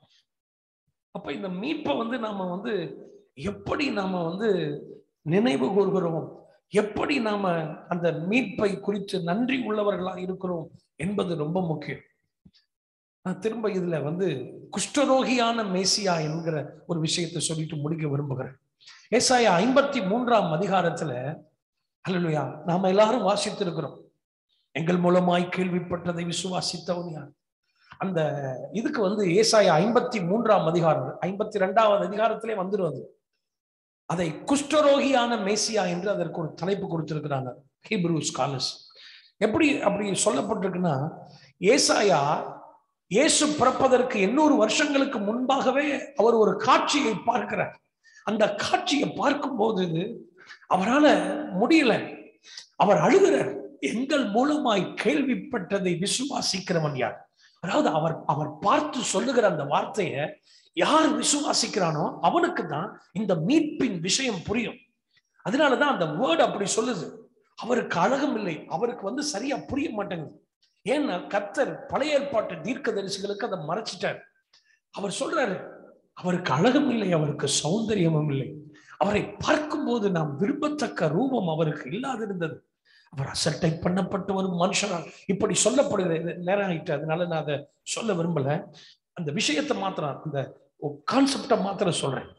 அப்ப இந்த மீட்பை வந்து நாம வந்து எப்படி நாம வந்து நினைவு கூறுகிறோம் எப்படி நாம அந்த மீட்பை குறித்து நன்றி உள்ளவர்களா இருக்கிறோம் என்பது ரொம்ப முக்கியம் நான் திரும்ப இதுல வந்து குஷ்டரோகியான மேசியா என்கிற ஒரு விஷயத்தை சொல்லிட்டு முடிக்க விரும்புகிறேன் ஏசாயா ஐம்பத்தி மூன்றாம் அதிகாரத்துல அல்லா நாம எல்லாரும் வாசித்திருக்கிறோம் எங்கள் மூலமாய் கேள்விப்பட்டதை விசுவாசித்தவன் யார் அந்த இதுக்கு வந்து ஏசாயா ஐம்பத்தி மூன்றாம் அதிகாரம் ஐம்பத்தி ரெண்டாவது அதிகாரத்திலே வந்துடுவது அதை குஷ்டரோகியான மேசியா என்று அதற்கு ஒரு தலைப்பு கொடுத்திருக்கிறாங்க ஹீப்ரூ ஸ்காலர்ஸ் எப்படி அப்படி சொல்லப்பட்டிருக்குன்னா ஏசாயா இயேசு பிறப்பதற்கு எண்ணூறு வருஷங்களுக்கு முன்பாகவே அவர் ஒரு காட்சியை பார்க்கிறார் அந்த காட்சியை பார்க்கும்போது அவரால் முடியல அவர் அழுகிறார் எங்கள் மூலமாய் கேள்விப்பட்டதை விசுவாசிக்கிறவன் யார் அதாவது அவர் அவர் பார்த்து சொல்லுகிற அந்த வார்த்தையை யார் விசுவாசிக்கிறானோ அவனுக்கு தான் இந்த மீட்பின் விஷயம் புரியும் அதனாலதான் அந்த வேர்டு அப்படி சொல்லுது அவருக்கு அழகும் இல்லை அவருக்கு வந்து சரியா புரிய மாட்டேங்குது ஏன்னா கர்த்தர் பழைய ஏற்பாட்டு தீர்க்க தரிசிகளுக்கு அதை மறைச்சிட்டார் அவர் சொல்றாரு அவருக்கு அழகும் இல்லை அவருக்கு சௌந்தரியமும் இல்லை அவரை பார்க்கும்போது நாம் விரும்பத்தக்க ரூபம் அவருக்கு இல்லாதிருந்தது அவர் அசட்டை பண்ணப்பட்ட ஒரு மனுஷனா இப்படி சொல்லப்படுகிற நேரம் ஆயிட்டு அதனால நான் அதை சொல்ல விரும்பல அந்த விஷயத்தை மாத்திரம் அந்த கான்செப்டை மாத்திரம் சொல்றேன்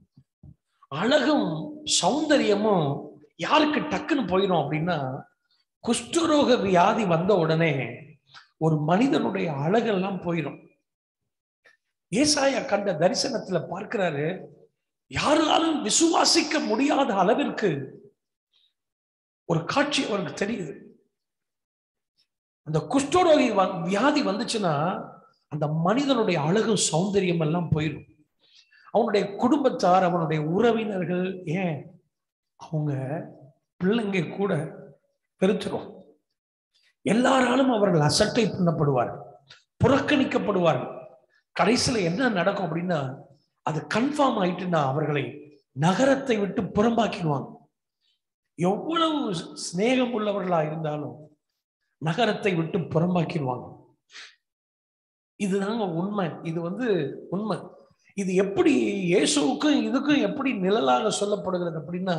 அழகும் சௌந்தரியமும் யாருக்கு டக்குன்னு போயிடும் அப்படின்னா குஷ்டரோக வியாதி வந்த உடனே ஒரு மனிதனுடைய அழகெல்லாம் போயிடும் ஏசாயா கண்ட தரிசனத்துல பார்க்கிறாரு யாராலும் விசுவாசிக்க முடியாத அளவிற்கு ஒரு காட்சி அவருக்கு தெரியுது அந்த குஷ்டரோகி வ- வியாதி வந்துச்சுன்னா அந்த மனிதனுடைய அழகு சௌந்தரியம் எல்லாம் போயிடும் அவனுடைய குடும்பத்தார் அவனுடைய உறவினர்கள் ஏன் அவங்க பிள்ளைங்க கூட பெருத்துரும் எல்லாராலும் அவர்கள் அசட்டை பண்ணப்படுவார்கள் புறக்கணிக்கப்படுவார்கள் கடைசியில என்ன நடக்கும் அப்படின்னா அது கன்ஃபார்ம் ஆயிட்டுன்னா அவர்களை நகரத்தை விட்டு புறம்பாக்கிடுவாங்க எவ்வளவு சிநேகம் உள்ளவர்களா இருந்தாலும் நகரத்தை விட்டு புறம்பாக்கிடுவாங்க இதுதாங்க உண்மை இது வந்து உண்மை இது எப்படி இயேசுவுக்கும் இதுக்கும் எப்படி நிழலாக சொல்லப்படுகிறது அப்படின்னா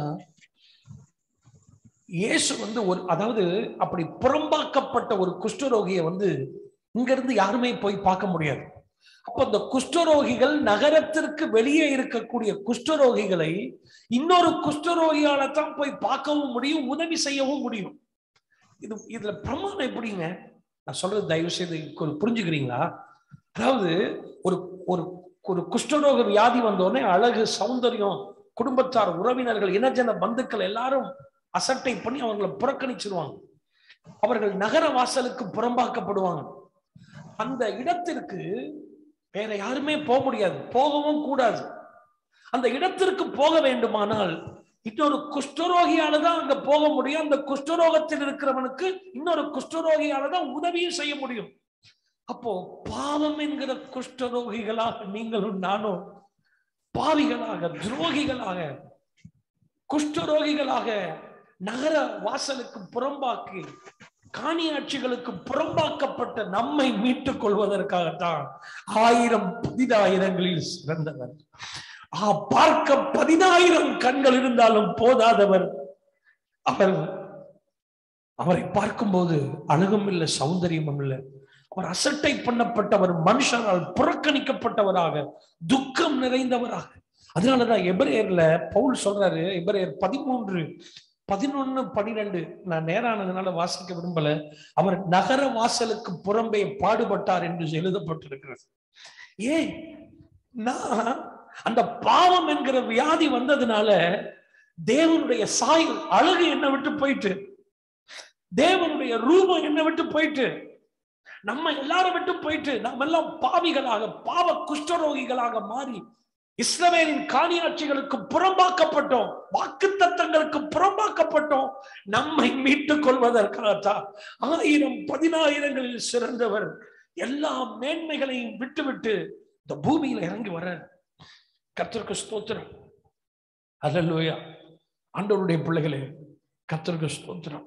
இயேசு வந்து ஒரு அதாவது அப்படி புறம்பாக்கப்பட்ட ஒரு குஷ்டரோகியை வந்து இங்க இருந்து யாருமே போய் பார்க்க முடியாது அப்ப அந்த குஷ்டரோகிகள் நகரத்திற்கு வெளியே இருக்கக்கூடிய குஷ்டரோகிகளை இன்னொரு குஷ்டரோகியால தான் போய் பார்க்கவும் முடியும் உதவி செய்யவும் முடியும் இது இதுல பிரமாணம் எப்படிங்க நான் சொல்றது தயவு செய்து கொ- புரிஞ்சுக்கிறீங்களா அதாவது ஒரு ஒரு ஒரு குஷ்டரோக வியாதி வந்தோடனே அழகு சௌந்தரியம் குடும்பத்தார் உறவினர்கள் இனஜன பந்துக்கள் எல்லாரும் அசட்டை பண்ணி அவங்களை புறக்கணிச்சிருவாங்க அவர்கள் நகர வாசலுக்கு புறம்பாக்கப்படுவாங்க அந்த இடத்திற்கு வேற யாருமே போக முடியாது போகவும் கூடாது அந்த இடத்திற்கு போக வேண்டுமானால் இன்னொரு குஷ்டரோகியால தான் அங்க போக முடியும் அந்த குஷ்டரோகத்தில் இருக்கிறவனுக்கு இன்னொரு குஷ்டரோகியால தான் உதவியும் செய்ய முடியும் அப்போ பாவம் என்கிற குஷ்டரோகிகளாக நீங்களும் நானும் பாவிகளாக துரோகிகளாக குஷ்டரோகிகளாக நகர வாசலுக்கு புறம்பாக்கி காணியாட்சிகளுக்கு புறம்பாக்கப்பட்ட நம்மை மீட்டுக் கொள்வதற்காகத்தான் ஆயிரம் பதினாயிரங்களில் சிறந்தவர் ஆ பார்க்க பதினாயிரம் கண்கள் இருந்தாலும் போதாதவர் அவர் அவரை பார்க்கும்போது அழகும் இல்லை சௌந்தரியமும் இல்லை அவர் அசட்டை பண்ணப்பட்டவர் மனுஷரால் புறக்கணிக்கப்பட்டவராக துக்கம் நிறைந்தவராக அதனாலதான் எபிரேயர்ல பவுல் சொல்றாரு எபிரேயர் பதிமூன்று பதினொன்னு பனிரெண்டு நான் நேரானதுனால வாசிக்க விரும்பல அவர் நகர வாசலுக்கு புறம்பே பாடுபட்டார் என்று எழுதப்பட்டிருக்கிறது ஏன் நான் அந்த பாவம் என்கிற வியாதி வந்ததுனால தேவனுடைய சாயல் அழகு என்ன விட்டு போயிட்டு தேவனுடைய ரூபம் என்ன விட்டு போயிட்டு நம்ம எல்லாரும் விட்டு போயிட்டு நம்ம எல்லாம் பாவிகளாக பாவ குஷ்டரோகிகளாக மாறி இஸ்ரவேலின் காணியாட்சிகளுக்கு புறம்பாக்கப்பட்டோம் வாக்கு தத்தங்களுக்கு புறம்பாக்கப்பட்டோம் நம்மை மீட்டுக் கொள்வதற்காகத்தான் ஆயிரம் பதினாயிரங்களில் சிறந்தவர் எல்லா மேன்மைகளையும் விட்டுவிட்டு இந்த பூமியில இறங்கி வர கர்த்தருக்கு ஸ்தோத்திரம் அல்லேலூயா ஆண்டவருடைய பிள்ளைகளே கர்த்தருக்கு ஸ்தோத்திரம்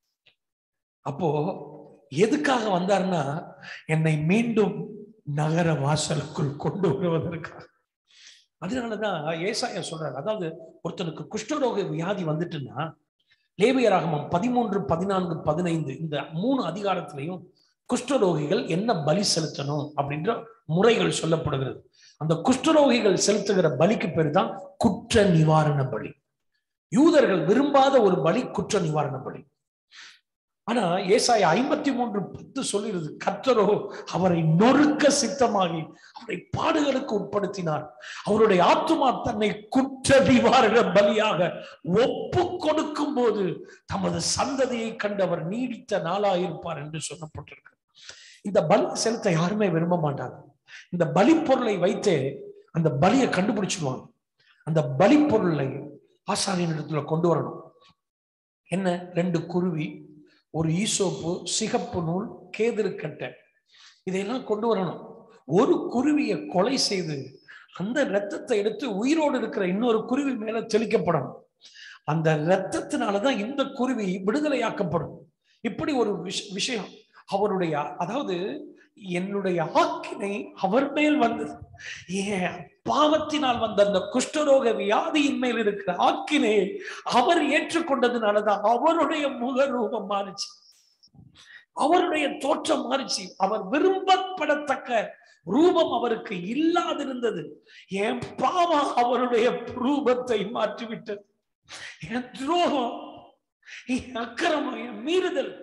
அப்போ எதுக்காக வந்தார்னா என்னை மீண்டும் நகர வாசலுக்குள் கொண்டு வருவதற்காக அதனாலதான் ஏசாயா சொல்றாரு அதாவது ஒருத்தனுக்கு குஷ்டரோக வியாதி வந்துட்டுன்னா லேவியராகமம் பதிமூன்று பதினான்கு பதினைந்து இந்த மூணு அதிகாரத்திலையும் குஷ்டரோகிகள் என்ன பலி செலுத்தணும் அப்படின்ற முறைகள் சொல்லப்படுகிறது அந்த குஷ்டரோகிகள் செலுத்துகிற பலிக்கு பேர் தான் குற்ற நிவாரண பலி யூதர்கள் விரும்பாத ஒரு பலி குற்ற நிவாரண பலி ஆனா ஏசாய ஐம்பத்தி மூன்று பத்து சொல்லிருது கர்த்தரோ அவரை நொறுக்க சித்தமாகி அவரை பாடுகளுக்கு உட்படுத்தினார் அவருடைய ஆத்துமா தன்னை குற்ற நிவாரண பலியாக ஒப்பு கொடுக்கும் போது தமது சந்ததியை கண்டவர் நீடித்த நாளாயிருப்பார் என்று சொல்லப்பட்டிருக்கு இந்த பலி செலுத்த யாருமே விரும்ப மாட்டாங்க இந்த பலி பொருளை வைத்தே அந்த பலியை கண்டுபிடிச்சிடுவாங்க அந்த பலி பொருளை ஆசாரியனிடத்துல கொண்டு வரணும் என்ன ரெண்டு குருவி ஒரு ஈசோப்பு சிகப்பு நூல் கேதிருக்கட்டை இதையெல்லாம் கொண்டு வரணும் ஒரு குருவியை கொலை செய்து அந்த ரத்தத்தை எடுத்து உயிரோடு இருக்கிற இன்னொரு குருவி மேல தெளிக்கப்படணும் அந்த ரத்தத்தினாலதான் இந்த குருவி விடுதலையாக்கப்படும் இப்படி ஒரு விஷ- விஷயம் அவருடைய அதாவது என்னுடைய ஆக்கினை அவர் மேல் வந்தது ஏன் பாவத்தினால் வந்த அந்த குஷ்டரோக வியாதியின் மேல் இருக்கிற ஆக்கினை அவர் ஏற்றுக்கொண்டதுனாலதான் அவருடைய முக ரூபம் மாறிச்சு அவருடைய தோற்றம் மாறிச்சு அவர் விரும்பப்படத்தக்க ரூபம் அவருக்கு இல்லாதிருந்தது என் பாவம் அவருடைய ரூபத்தை மாற்றிவிட்டது என் துரோகம் என் அக்கிரமம் என் மீறுதல்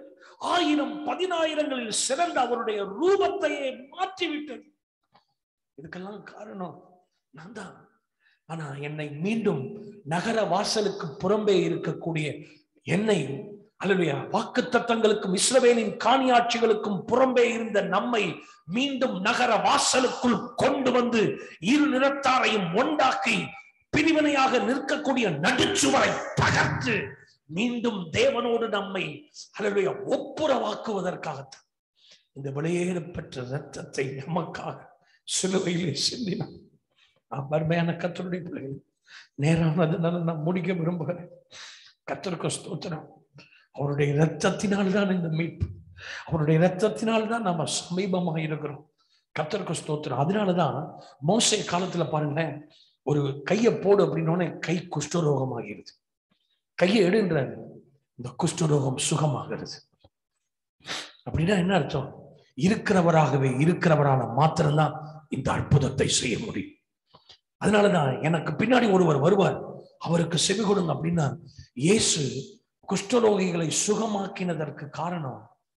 ஆயிரம் பதினாயிரங்களில் சிறந்த அவருடைய ரூபத்தையே மாற்றிவிட்டது இதுக்கெல்லாம் காரணம் நான் தான் ஆனா என்னை மீண்டும் நகர வாசலுக்கு புறம்பே இருக்கக்கூடிய என்னை அல்லையா வாக்கு தத்தங்களுக்கும் இஸ்ரவேலின் காணியாட்சிகளுக்கும் புறம்பே இருந்த நம்மை மீண்டும் நகர வாசலுக்குள் கொண்டு வந்து இரு நிறத்தாரையும் ஒன்றாக்கி பிரிவினையாக நிற்கக்கூடிய நடுச்சுவரை தகர்த்து மீண்டும் தேவனோடு நம்மை அல்லையா ஒப்புரவாக்குவதற்காகத்தான் இந்த வெளியேற பெற்ற ரத்தத்தை நமக்காக சிலுவையிலே சிந்தினார் அருமையான கத்தருடைய பிள்ளைகள் நேரானதுனால நான் முடிக்க விரும்புகிறேன் கத்தருக்கு ஸ்தோத்திரம் அவருடைய இரத்தத்தினால் தான் இந்த மீட்பு அவருடைய இரத்தத்தினால் தான் நம்ம சமீபமாக இருக்கிறோம் கத்தருக்கு ஸ்தோத்திரம் அதனாலதான் மோசை காலத்துல பாருங்களேன் ஒரு கையை போடு அப்படின்னோடனே கை குஷ்டரோகம் ஆகிறது கையை எடுன்றாரு இந்த குஷ்டரோகம் சுகமாகிறது அப்படின்னா என்ன அர்த்தம் இருக்கிறவராகவே இருக்கிறவரான மாத்திரம்தான் இந்த அற்புதத்தை செய்ய முடியும் அதனாலதான் எனக்கு பின்னாடி ஒருவர் வருவார் அவருக்கு செவி கொடுங்க அப்படின்னா இயேசு குஷ்டரோகிகளை சுகமாக்கினதற்கு காரணம்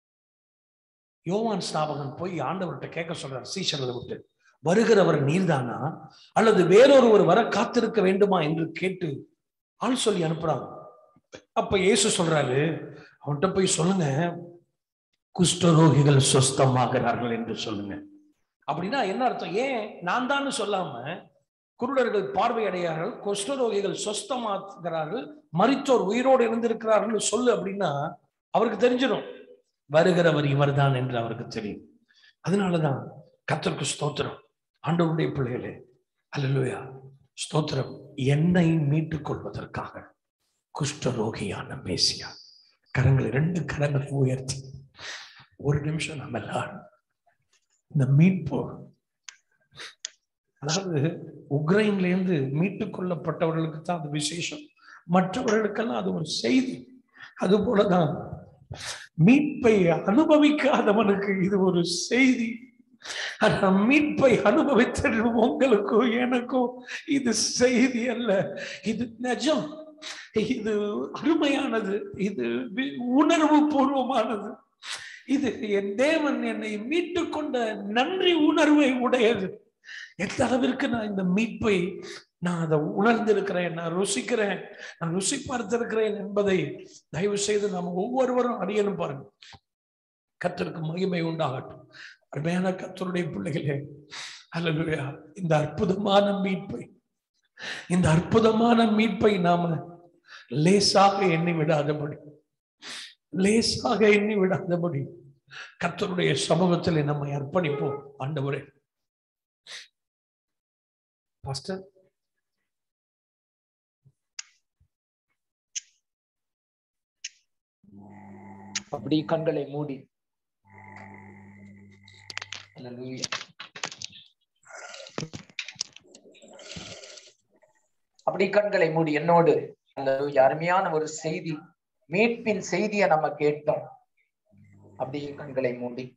யோவான் ஸ்தாபகன் போய் ஆண்டவர்கிட்ட கேட்க சொல்றார் சீஷர்களை விட்டு வருகிறவர் நீர்தானா அல்லது வேறொருவர் வர காத்திருக்க வேண்டுமா என்று கேட்டு ஆள் சொல்லி அனுப்புறாங்க அப்ப இயேசு சொல்றாரு அவன்கிட்ட போய் சொல்லுங்க குஷ்டரோகிகள் சொஸ்தமாகிறார்கள் என்று சொல்லுங்க அப்படின்னா என்ன அர்த்தம் ஏன் நான் தான் சொல்லாம குருடர்கள் பார்வையடையார்கள் குஷ்டரோகிகள் சொஸ்தமாக்குகிறார்கள் மரித்தோர் உயிரோடு இருந்திருக்கிறார்கள் சொல்லு அப்படின்னா அவருக்கு தெரிஞ்சிடும் வருகிறவர் இவர்தான் என்று அவருக்கு தெரியும் அதனாலதான் கத்தருக்கு ஸ்தோத்திரம் ஆண்டவருடைய பிள்ளைகளே அல்லலுயா ஸ்தோத்திரம் என்னை மீட்டுக் கொள்வதற்காக குஷ்டரோகியான மேசியா கரங்களை ரெண்டு கரங்களை உயர்த்தி ஒரு நிமிஷம் நம்ம எல்லாரும் இந்த மீட்பு அதாவது உக்ரைன்ல இருந்து மீட்டுக் கொள்ளப்பட்டவர்களுக்கு தான் அது விசேஷம் மற்றவர்களுக்கெல்லாம் அது ஒரு செய்தி அது போலதான் மீட்பை அனுபவிக்காதவனுக்கு இது ஒரு செய்தி ஆனா மீட்பை அனுபவித்த உங்களுக்கும் எனக்கும் இது செய்தி அல்ல இது நிஜம் இது அருமையானது இது உணர்வு பூர்வமானது இது என் தேவன் என்னை மீட்டு கொண்ட நன்றி உணர்வை உடையது எந்த அளவிற்கு நான் இந்த மீட்பை நான் அதை உணர்ந்திருக்கிறேன் நான் ருசிக்கிறேன் நான் ருசி பார்த்திருக்கிறேன் என்பதை தயவு செய்து நாம் ஒவ்வொருவரும் அறியணும் பாருங்க கத்தருக்கு மகிமை உண்டாகட்டும் அருமையான கத்தருடைய பிள்ளைகளே அல்லா இந்த அற்புதமான மீட்பை இந்த அற்புதமான மீட்பை நாம லேசாக எண்ணி விடாதபடி லேசாக எண்ணி விடாதபடி கத்தருடைய சமூகத்தில் நம்மை அர்ப்பணிப்போம் ஆண்டவரே பாஸ்டர் அப்படி கண்களை மூடி Hallelujah. அப்படி கண்களை மூடி என்னோடு Hallelujah. அருமையான ஒரு செய்தி மீட்பின் செய்தியை நம்ம கேட்டோம் அப்படி கண்களை மூடி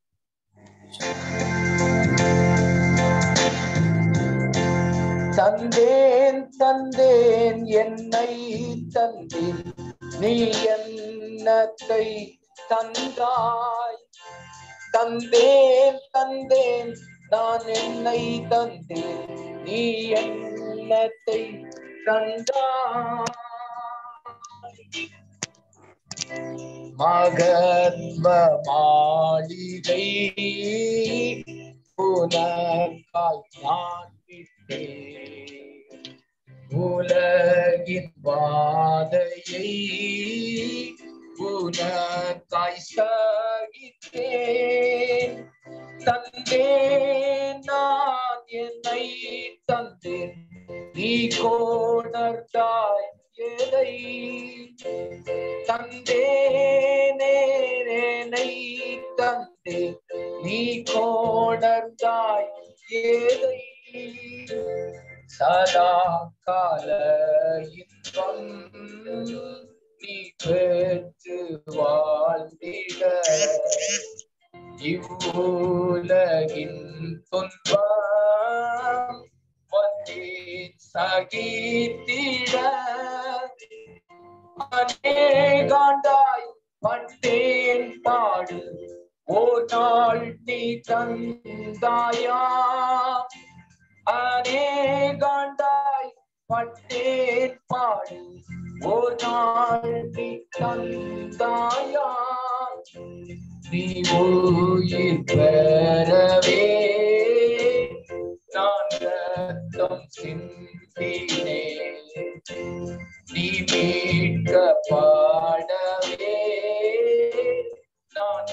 தந்தேன் தந்தேன் என்னை தந்தேன் நீ என்னத்தை தந்தாய் தந்தேன் தந்தேன் நான் என்னை தந்தேன் நீ என்னத்தை தந்தாய் மகன்வ மாளிகை உனக்காய் நான் விட்டேன் உலகின் வாதையை உனக்காய் சகித்தேன் தந்தேன் நான் என்னை தந்தேன் நீ கோணர்தாய் எதை தந்தேனே என்னை தந்தேன் நீ கோணர்தாய் எதை சதா கால இன்பம் நீ பெற்று வாழ்ந்திட இவ்வுலகின் துன்பம் வந்தே சகித்திட அநேகாண்டாய் பட்டேன் பாடு ஓ நாள் நீ தந்தாயா அநேகாண்டாய் பட்டேன் பாடு ஓ நாள் நீ தந்தாயா நீ உயிர் பெறவே நான் ரத்தம் சிந்தினே நீ மீட்க பாடவே நான்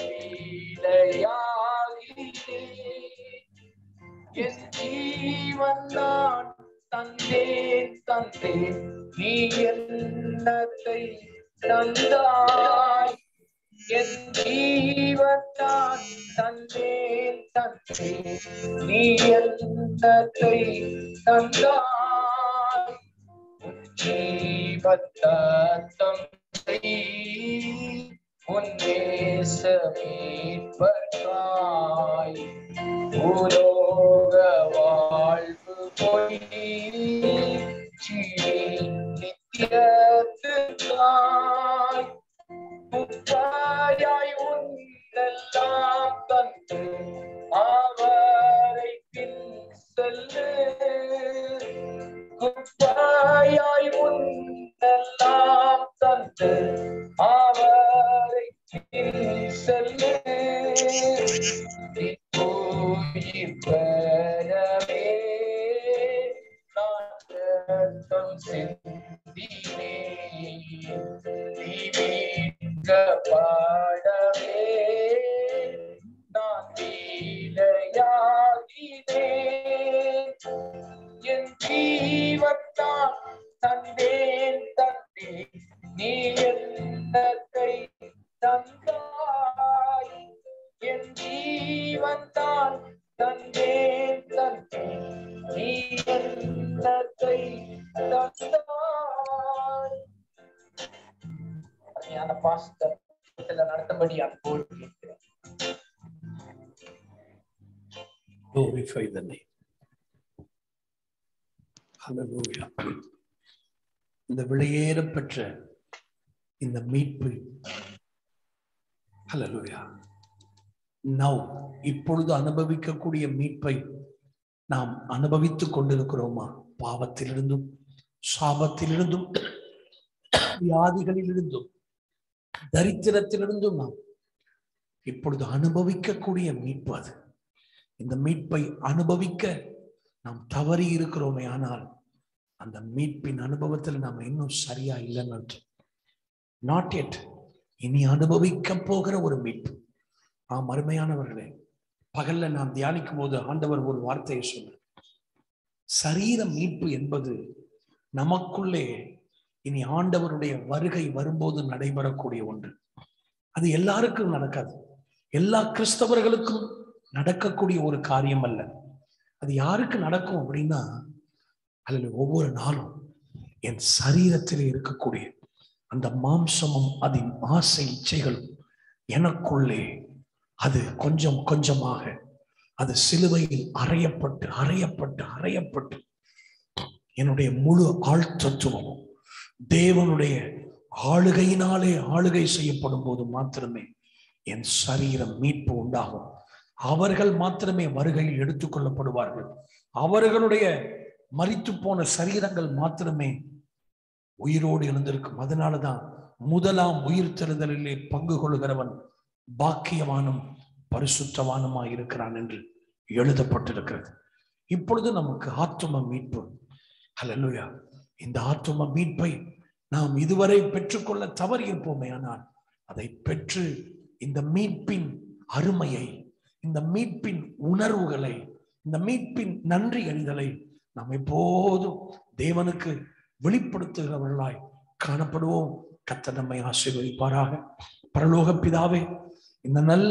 வீழையாகிறேன் என் ஜீவன் நான் தந்தேன் தந்தேன் நீ என்னத்தை தந்தாய் என் ஜீவன் நான் தந்தேன் தந்தேன் நீ என்னத்தை தந்தாய் உன் ஜீவத்தம் உன் நேசமீட்பர்காய் பூலோக வாழ்வு பொய் நித்தியத்துக்காய் முப்பாயாய் உன்னெல்லாம் தந்து அவரை பின் செல்லு குப்பாயாய் உன்னெல்லாம் தந்து அவரை பின் செல்லு உயிர் பெறவே நான் ரத்தம் சிந்தினே நீ மீட்க பாடவே நான் வீழையாகினேன் என் ஜீவத்தான் தந்தேன் தந்தேன் நீ என்னத்தை தந்தாய் என் ஜீவன்தான் தந்தேன் தந்தேன் நீ என்னத்தை தந்தாய் அருமையான பாஸ்டர் நடத்தபடி அன்போடு கேட்கிறேன் Glorify the name. Hallelujah. இந்த விலையேற பெற்ற இந்த மீட்பு ஹalleluya நவ் இப்பொழுது அனுபவிக்கக்கூடிய மீட்பை நாம் அனுபவித்துக் கொண்டிருக்கிறோமா பாவத்திலிருந்தும் சாபத்திலிருந்தும் வியாதிகளிலிருந்தும் தரித்திரத்திலிருந்தும் நாம் இப்பொழுது அனுபவிக்கக்கூடிய மீட்பு அது இந்த மீட்பை அனுபவிக்க நாம் தவறி இருக்கிறோமே ஆனால் அந்த மீட்பின் அனுபவத்தில் நாம் இன்னும் சரியா இல்லைன்னு நாட் எட் இனி அனுபவிக்க போகிற ஒரு மீட்பு ஆம் அருமையானவர்களே பகல்ல நாம் தியானிக்கும் போது ஆண்டவர் ஒரு வார்த்தையை சொன்னார் சரீர மீட்பு என்பது நமக்குள்ளே இனி ஆண்டவருடைய வருகை வரும்போது நடைபெறக்கூடிய ஒன்று அது எல்லாருக்கும் நடக்காது எல்லா கிறிஸ்தவர்களுக்கும் நடக்கக்கூடிய ஒரு காரியம் அல்ல அது யாருக்கு நடக்கும் அப்படின்னா அதில் ஒவ்வொரு நாளும் என் சரீரத்தில் இருக்கக்கூடிய அந்த மாம்சமும் அதன் ஆசை இச்சைகளும் எனக்குள்ளே அது கொஞ்சம் கொஞ்சமாக அது சிலுவையில் அறையப்பட்டு அறையப்பட்டு அறையப்பட்டு என்னுடைய முழு ஆழ்த்தத்துவமும் தேவனுடைய ஆளுகையினாலே ஆளுகை செய்யப்படும் போது மாத்திரமே என் சரீரம் மீட்பு உண்டாகும் அவர்கள் மாத்திரமே வருகையில் எடுத்துக்கொள்ளப்படுவார்கள் அவர்களுடைய மரித்து போன சரீரங்கள் மாத்திரமே உயிரோடு எழுந்திருக்கும் அதனாலதான் முதலாம் உயிர் தெழுதலிலே பங்கு கொள்கிறவன் பாக்கியவானும் பரிசுத்தவானுமாய் இருக்கிறான் என்று எழுதப்பட்டிருக்கிறது இப்பொழுது நமக்கு ஆத்தும மீட்பு ஹalleluya இந்த ஆத்தும மீட்பை நாம் இதுவரை பெற்றுக்கொள்ள தவறி இருப்போமே ஆனால் அதை பெற்று இந்த மீட்பின் அருமையை இந்த மீட்பின் உணர்வுகளை இந்த மீட்பின் நன்றி அறிதலை நாம் எப்போதும் தேவனுக்கு வெளிப்படுத்துகிறவர்களாய் காணப்படுவோம் கத்த நம்மை ஆசீர்வதிப்பாராக பரலோக பிதாவே இந்த நல்ல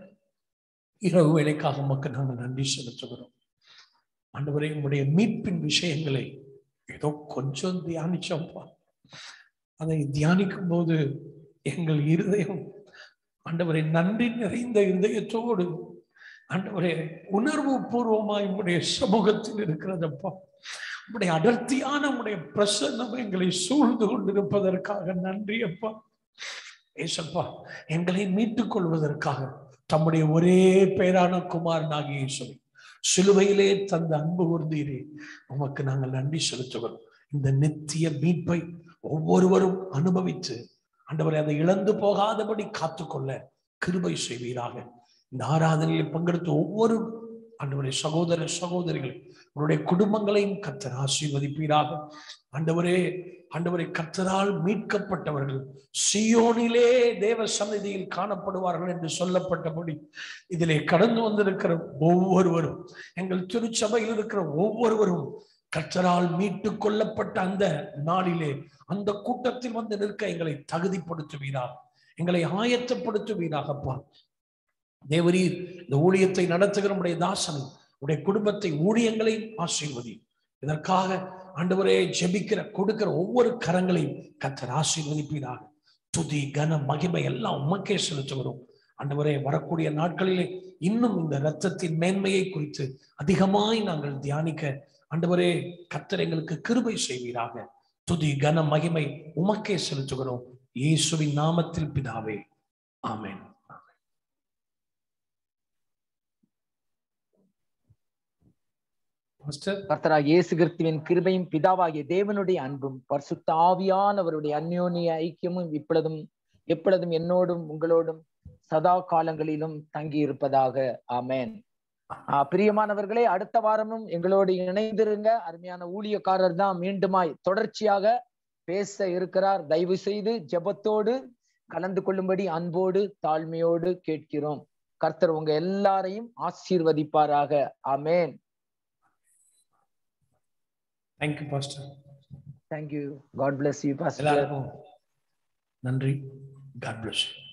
இரவு வேலைக்காக மக்கள் நாங்கள் நன்றி செலுத்துகிறோம் ஆண்டவரே உங்களுடைய மீட்பின் விஷயங்களை ஏதோ கொஞ்சம் தியானிச்சோம்ப்பா அதை தியானிக்கும் போது எங்கள் இருதயம் ஆண்டவரை நன்றி நிறைந்த இருதயத்தோடு ஆண்டவரே உணர்வு பூர்வமாய் உங்களுடைய சமூகத்தில் இருக்கிறதப்பா உங்களுடைய அடர்த்தியான உங்களுடைய பிரசன்னம் எங்களை சூழ்ந்து கொண்டிருப்பதற்காக நன்றி அப்பா ஏசப்பா எங்களை மீட்டுக் கொள்வதற்காக தம்முடைய ஒரே பேரான குமாரனாகிய இயேசுவை சிலுவையிலே தந்த அன்பு கூர்ந்தீரே உமக்கு நாங்கள் நன்றி செலுத்துகிறோம் இந்த நித்திய மீட்பை ஒவ்வொருவரும் அனுபவித்து ஆண்டவரை அதை இழந்து போகாதபடி காத்துக்கொள்ள கிருபை செய்வீராக இந்த ஆராதனையில் பங்கெடுத்த ஒவ்வொரு ஆண்டவரை சகோதர சகோதரிகள் உங்களுடைய குடும்பங்களையும் கத்தர் ஆசீர்வதிப்பீராக ஆண்டவரே ஆண்டவரை கத்தரால் மீட்கப்பட்டவர்கள் சியோனிலே தேவ சந்நிதியில் காணப்படுவார்கள் என்று சொல்லப்பட்டபடி இதிலே கடந்து வந்திருக்கிற ஒவ்வொருவரும் எங்கள் திருச்சபையில் இருக்கிற ஒவ்வொருவரும் கத்தரால் மீட்டு கொள்ளப்பட்ட அந்த நாளிலே அந்த கூட்டத்தில் வந்து நிற்க எங்களை தகுதிப்படுத்துவீராக எங்களை ஆயத்தப்படுத்துவீராகப்பா தேவரீர் இந்த ஊழியத்தை நடத்துகிற உடைய தாசனை உடைய குடும்பத்தை ஊழியங்களையும் ஆசீர்வதி இதற்காக ஆண்டவரே ஜெபிக்கிற கொடுக்கிற ஒவ்வொரு கரங்களையும் கத்தர் ஆசீர்வதிப்பீராக துதி கன மகிமை எல்லாம் உமக்கே செலுத்துகிறோம் ஆண்டவரே வரக்கூடிய நாட்களிலே இன்னும் இந்த இரத்தத்தின் மேன்மையை குறித்து அதிகமாய் நாங்கள் தியானிக்க ஆண்டவரே கத்தர் எங்களுக்கு கிருபை செய்வீராக துதி கன மகிமை உமக்கே செலுத்துகிறோம் இயேசுவின் நாமத்தில் பிதாவே ஆமென் பாஸ்டர் கர்த்தராக இயேசு கிறிஸ்துவின் கிருபையும் பிதாவாகிய தேவனுடைய அன்பும் பரிசுத்த ஆவியானவருடைய அந்யோன்ய ஐக்கியமும் இப்பொழுதும் எப்பொழுதும் என்னோடும் உங்களோடும் சதா காலங்களிலும் தங்கி இருப்பதாக ஆமென் ஆஹ் பிரியமானவர்களே அடுத்த வாரமும் எங்களோடு இணைந்திருங்க அருமையான ஊழியக்காரர் தான் மீண்டுமாய் தொடர்ச்சியாக பேச இருக்கிறார் தயவு செய்து ஜெபத்தோடு கலந்து கொள்ளும்படி அன்போடு தாழ்மையோடு கேட்கிறோம் கர்த்தர் உங்க எல்லாரையும் ஆசீர்வதிப்பாராக amen thank you pastor thank you God bless you pastor எல்லாருக்கும் நன்றி காட் பிளஸ்